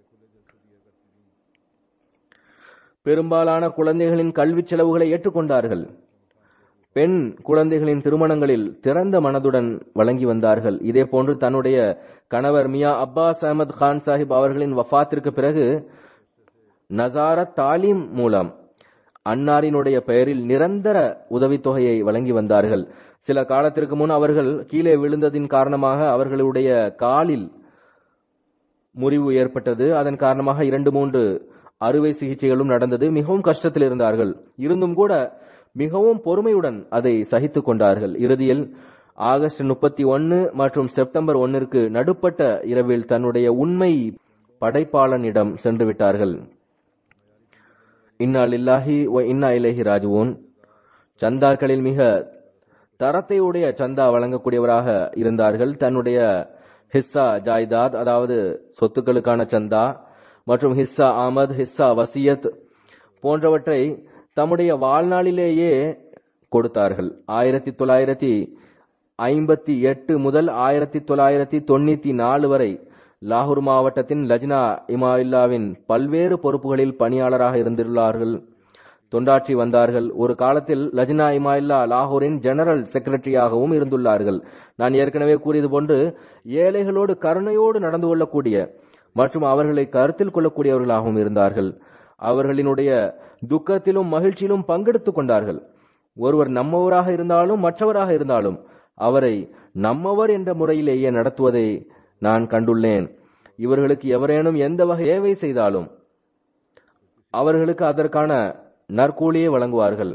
பெரும்பாலான குழந்தைகளின் கல்வி செலவுகளை ஏற்றுக்கொண்டார்கள் பெண் குழந்தைகளின் திருமணங்களில் திறந்த மனதுடன் வழங்கி வந்தார்கள் இதே போன்று தன்னுடைய கணவர் மியா அப்பாஸ் அஹமத் கான் சாஹிப் அவர்களின் வஃத்திற்கு பிறகு நசாரத் தாலீம் மூலம் அன்னாரினுடைய பெயரில் நிரந்தர உதவித்தொகையை வழங்கி வந்தார்கள் சில காலத்திற்கு முன் அவர்கள் கீழே விழுந்ததின் காரணமாக அவர்களுடைய காலில் முறிவு ஏற்பட்டது அதன் காரணமாக இரண்டு மூன்று அறுவை சிகிச்சைகளும் நடந்தது மிகவும் கஷ்டத்தில் இருந்தார்கள் இருந்தும் கூட மிகவும் பொறுமையுடன் அதை சகித்துக் கொண்டார்கள் இறுதியில் ஆகஸ்ட் முப்பத்தி ஒன்னு மற்றும் செப்டம்பர் ஒன்னிற்கு நடுப்பட்ட இரவில் தன்னுடைய உண்மை படைப்பாளனிடம் சென்று விட்டார்கள் இன்னா லில்லாஹி ஒ இன்னா இலேஹி ராஜுவோன் சந்தாக்களில் மிக தரத்தை உடைய சந்தா வழங்கக்கூடியவராக இருந்தார்கள் தன்னுடைய ஹிஸ்ஸா ஜாய்தாத் அதாவது சொத்துக்களுக்கான சந்தா மற்றும் ஹிஸ்ஸா ஆமத் ஹிஸ்ஸா வசியத் போன்றவற்றை தம்முடைய வாழ்நாளிலேயே கொடுத்தார்கள் ஆயிரத்தி தொள்ளாயிரத்தி ஐம்பத்தி எட்டு முதல் ஆயிரத்தி தொள்ளாயிரத்தி தொண்ணூத்தி நாலு வரை லாகூர் மாவட்டத்தின் லஜ்னா இமாயில்லாவின் பல்வேறு பொறுப்புகளில் பணியாளராக இருந்துள்ளார்கள் தொண்டாற்றி வந்தார்கள் ஒரு காலத்தில் லஜ்னா இமாயில்லா லாகூரின் ஜெனரல் செக்ரட்டரியாகவும் இருந்துள்ளார்கள் நான் ஏற்கனவே கூறியது போன்று ஏழைகளோடு கருணையோடு நடந்து கொள்ளக்கூடிய மற்றும் அவர்களை கருத்தில் கொள்ளக்கூடியவர்களாகவும் இருந்தார்கள் அவர்களினுடைய துக்கத்திலும் மகிழ்ச்சியிலும் பங்கெடுத்துக் கொண்டார்கள் ஒருவர் நம்மவராக இருந்தாலும் மற்றவராக இருந்தாலும் அவரை நம்மவர் என்ற முறையிலேயே நடத்துவதை நான் கண்டுள்ளேன் இவர்களுக்கு எவரேனும் எந்த வகை சேவை செய்தாலும் அவர்களுக்கு அதற்கான நற்கூலியை வழங்குவார்கள்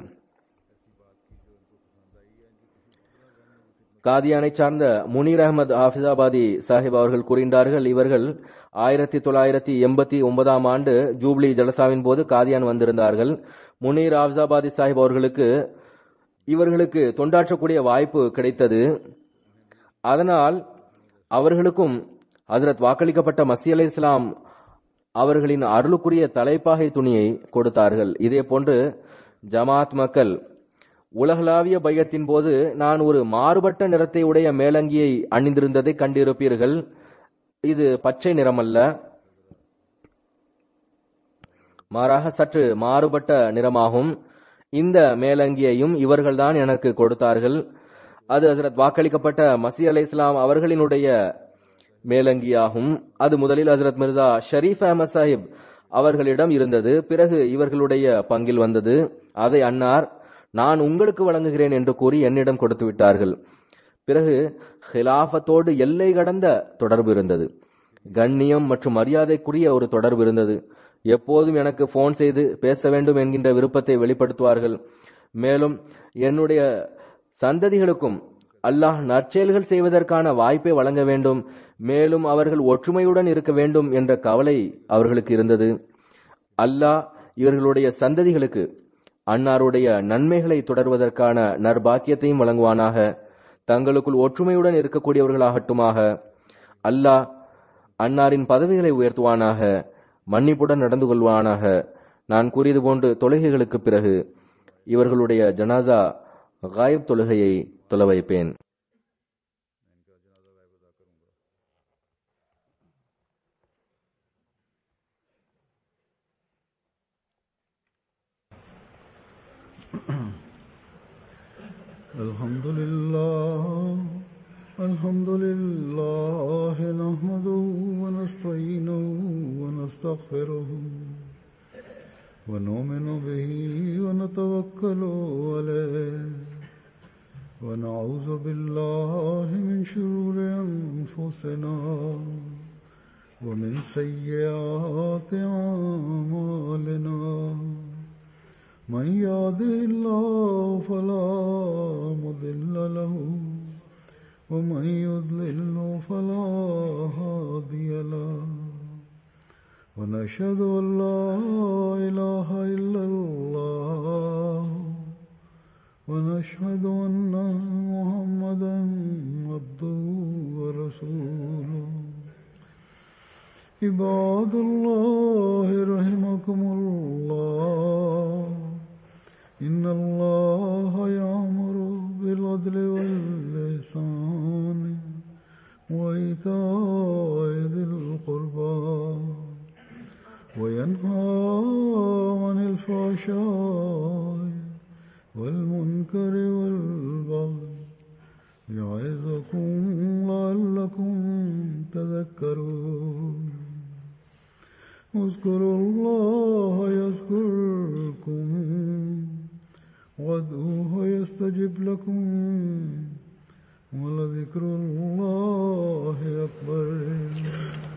காதியானை சார்ந்த முனீர் அகமது ஹாஃபிசாபாதி சாஹிப் அவர்கள் கூறுகின்றார்கள் இவர்கள் ஆயிரத்தி தொள்ளாயிரத்தி எண்பத்தி ஒன்பதாம் ஆண்டு ஜூப்ளி ஜலசாவின் போது காதியான் வந்திருந்தார்கள் முனீர் ஹாஃபிசாபாதி சாஹிப் அவர்களுக்கு இவர்களுக்கு தொண்டாற்றக்கூடிய வாய்ப்பு கிடைத்தது அதனால் அவர்களுக்கும் ஹதரத் வாக்களிக்கப்பட்ட மசி அலை இஸ்லாம் அவர்களின் அருளுக்குரிய தலைப்பாகை துணியை கொடுத்தார்கள் இதே போன்று ஜமாத் மக்கள் உலகளாவிய பையத்தின் போது நான் ஒரு மாறுபட்ட நிறத்தை உடைய மேலங்கியை அணிந்திருந்ததை கண்டிருப்பீர்கள் இது பச்சை நிறமல்ல மாறாக சற்று மாறுபட்ட நிறமாகும் இந்த மேலங்கியையும் இவர்கள்தான் எனக்கு கொடுத்தார்கள் அது ஹசரத் வாக்களிக்கப்பட்ட மசி அலை இஸ்லாம் அவர்களினுடைய மேலங்கியாகும் அது முதலில் ஹசரத் மிர்சா ஷரீப் அஹமத் சாஹிப் அவர்களிடம் இருந்தது பிறகு இவர்களுடைய பங்கில் வந்தது அதை அன்னார் நான் உங்களுக்கு வழங்குகிறேன் என்று கூறி என்னிடம் கொடுத்து விட்டார்கள் பிறகு ஹிலாஃபத்தோடு எல்லை கடந்த தொடர்பு இருந்தது கண்ணியம் மற்றும் மரியாதைக்குரிய ஒரு தொடர்பு இருந்தது எப்போதும் எனக்கு போன் செய்து பேச வேண்டும் என்கின்ற விருப்பத்தை வெளிப்படுத்துவார்கள் மேலும் என்னுடைய சந்ததிகளுக்கும் அல்லாஹ் நற்செயல்கள் செய்வதற்கான வாய்ப்பை வழங்க வேண்டும் மேலும் அவர்கள் ஒற்றுமையுடன் இருக்க வேண்டும் என்ற கவலை அவர்களுக்கு இருந்தது அல்லாஹ் இவர்களுடைய சந்ததிகளுக்கு அன்னாருடைய நன்மைகளை தொடர்வதற்கான நற்பாக்கியத்தையும் வழங்குவானாக தங்களுக்குள் ஒற்றுமையுடன் இருக்கக்கூடியவர்களாகட்டுமாக அல்லாஹ் அன்னாரின் பதவிகளை உயர்த்துவானாக மன்னிப்புடன் நடந்து கொள்வானாக நான் கூறியது போன்று தொழுகைகளுக்கு பிறகு இவர்களுடைய ஜனாசா காயப் தொழுகையை தொலை வைப்பேன் الحمد لله الحمد لله نحمده ونستعينه ونستغفره ونؤمن به ونتوكل عليه ونعوذ بالله من شرور أنفسنا ومن سيئات أعمالنا من يهده الله فلا مضل له ومن يضلل فلا هادي له ونشهد ان لا اله الا الله ونشهد ان محمدا عبده ورسوله عباد الله رحمكم الله إن الله يأمر بالعدل واللسان وإيتاء ذي القربى وينهى عن الفحشاء والمنكر والبغي يعظكم لعلكم تذكرون اذكروا الله يذكركم وادعوه يستجب لكم ولذكر الله أكبر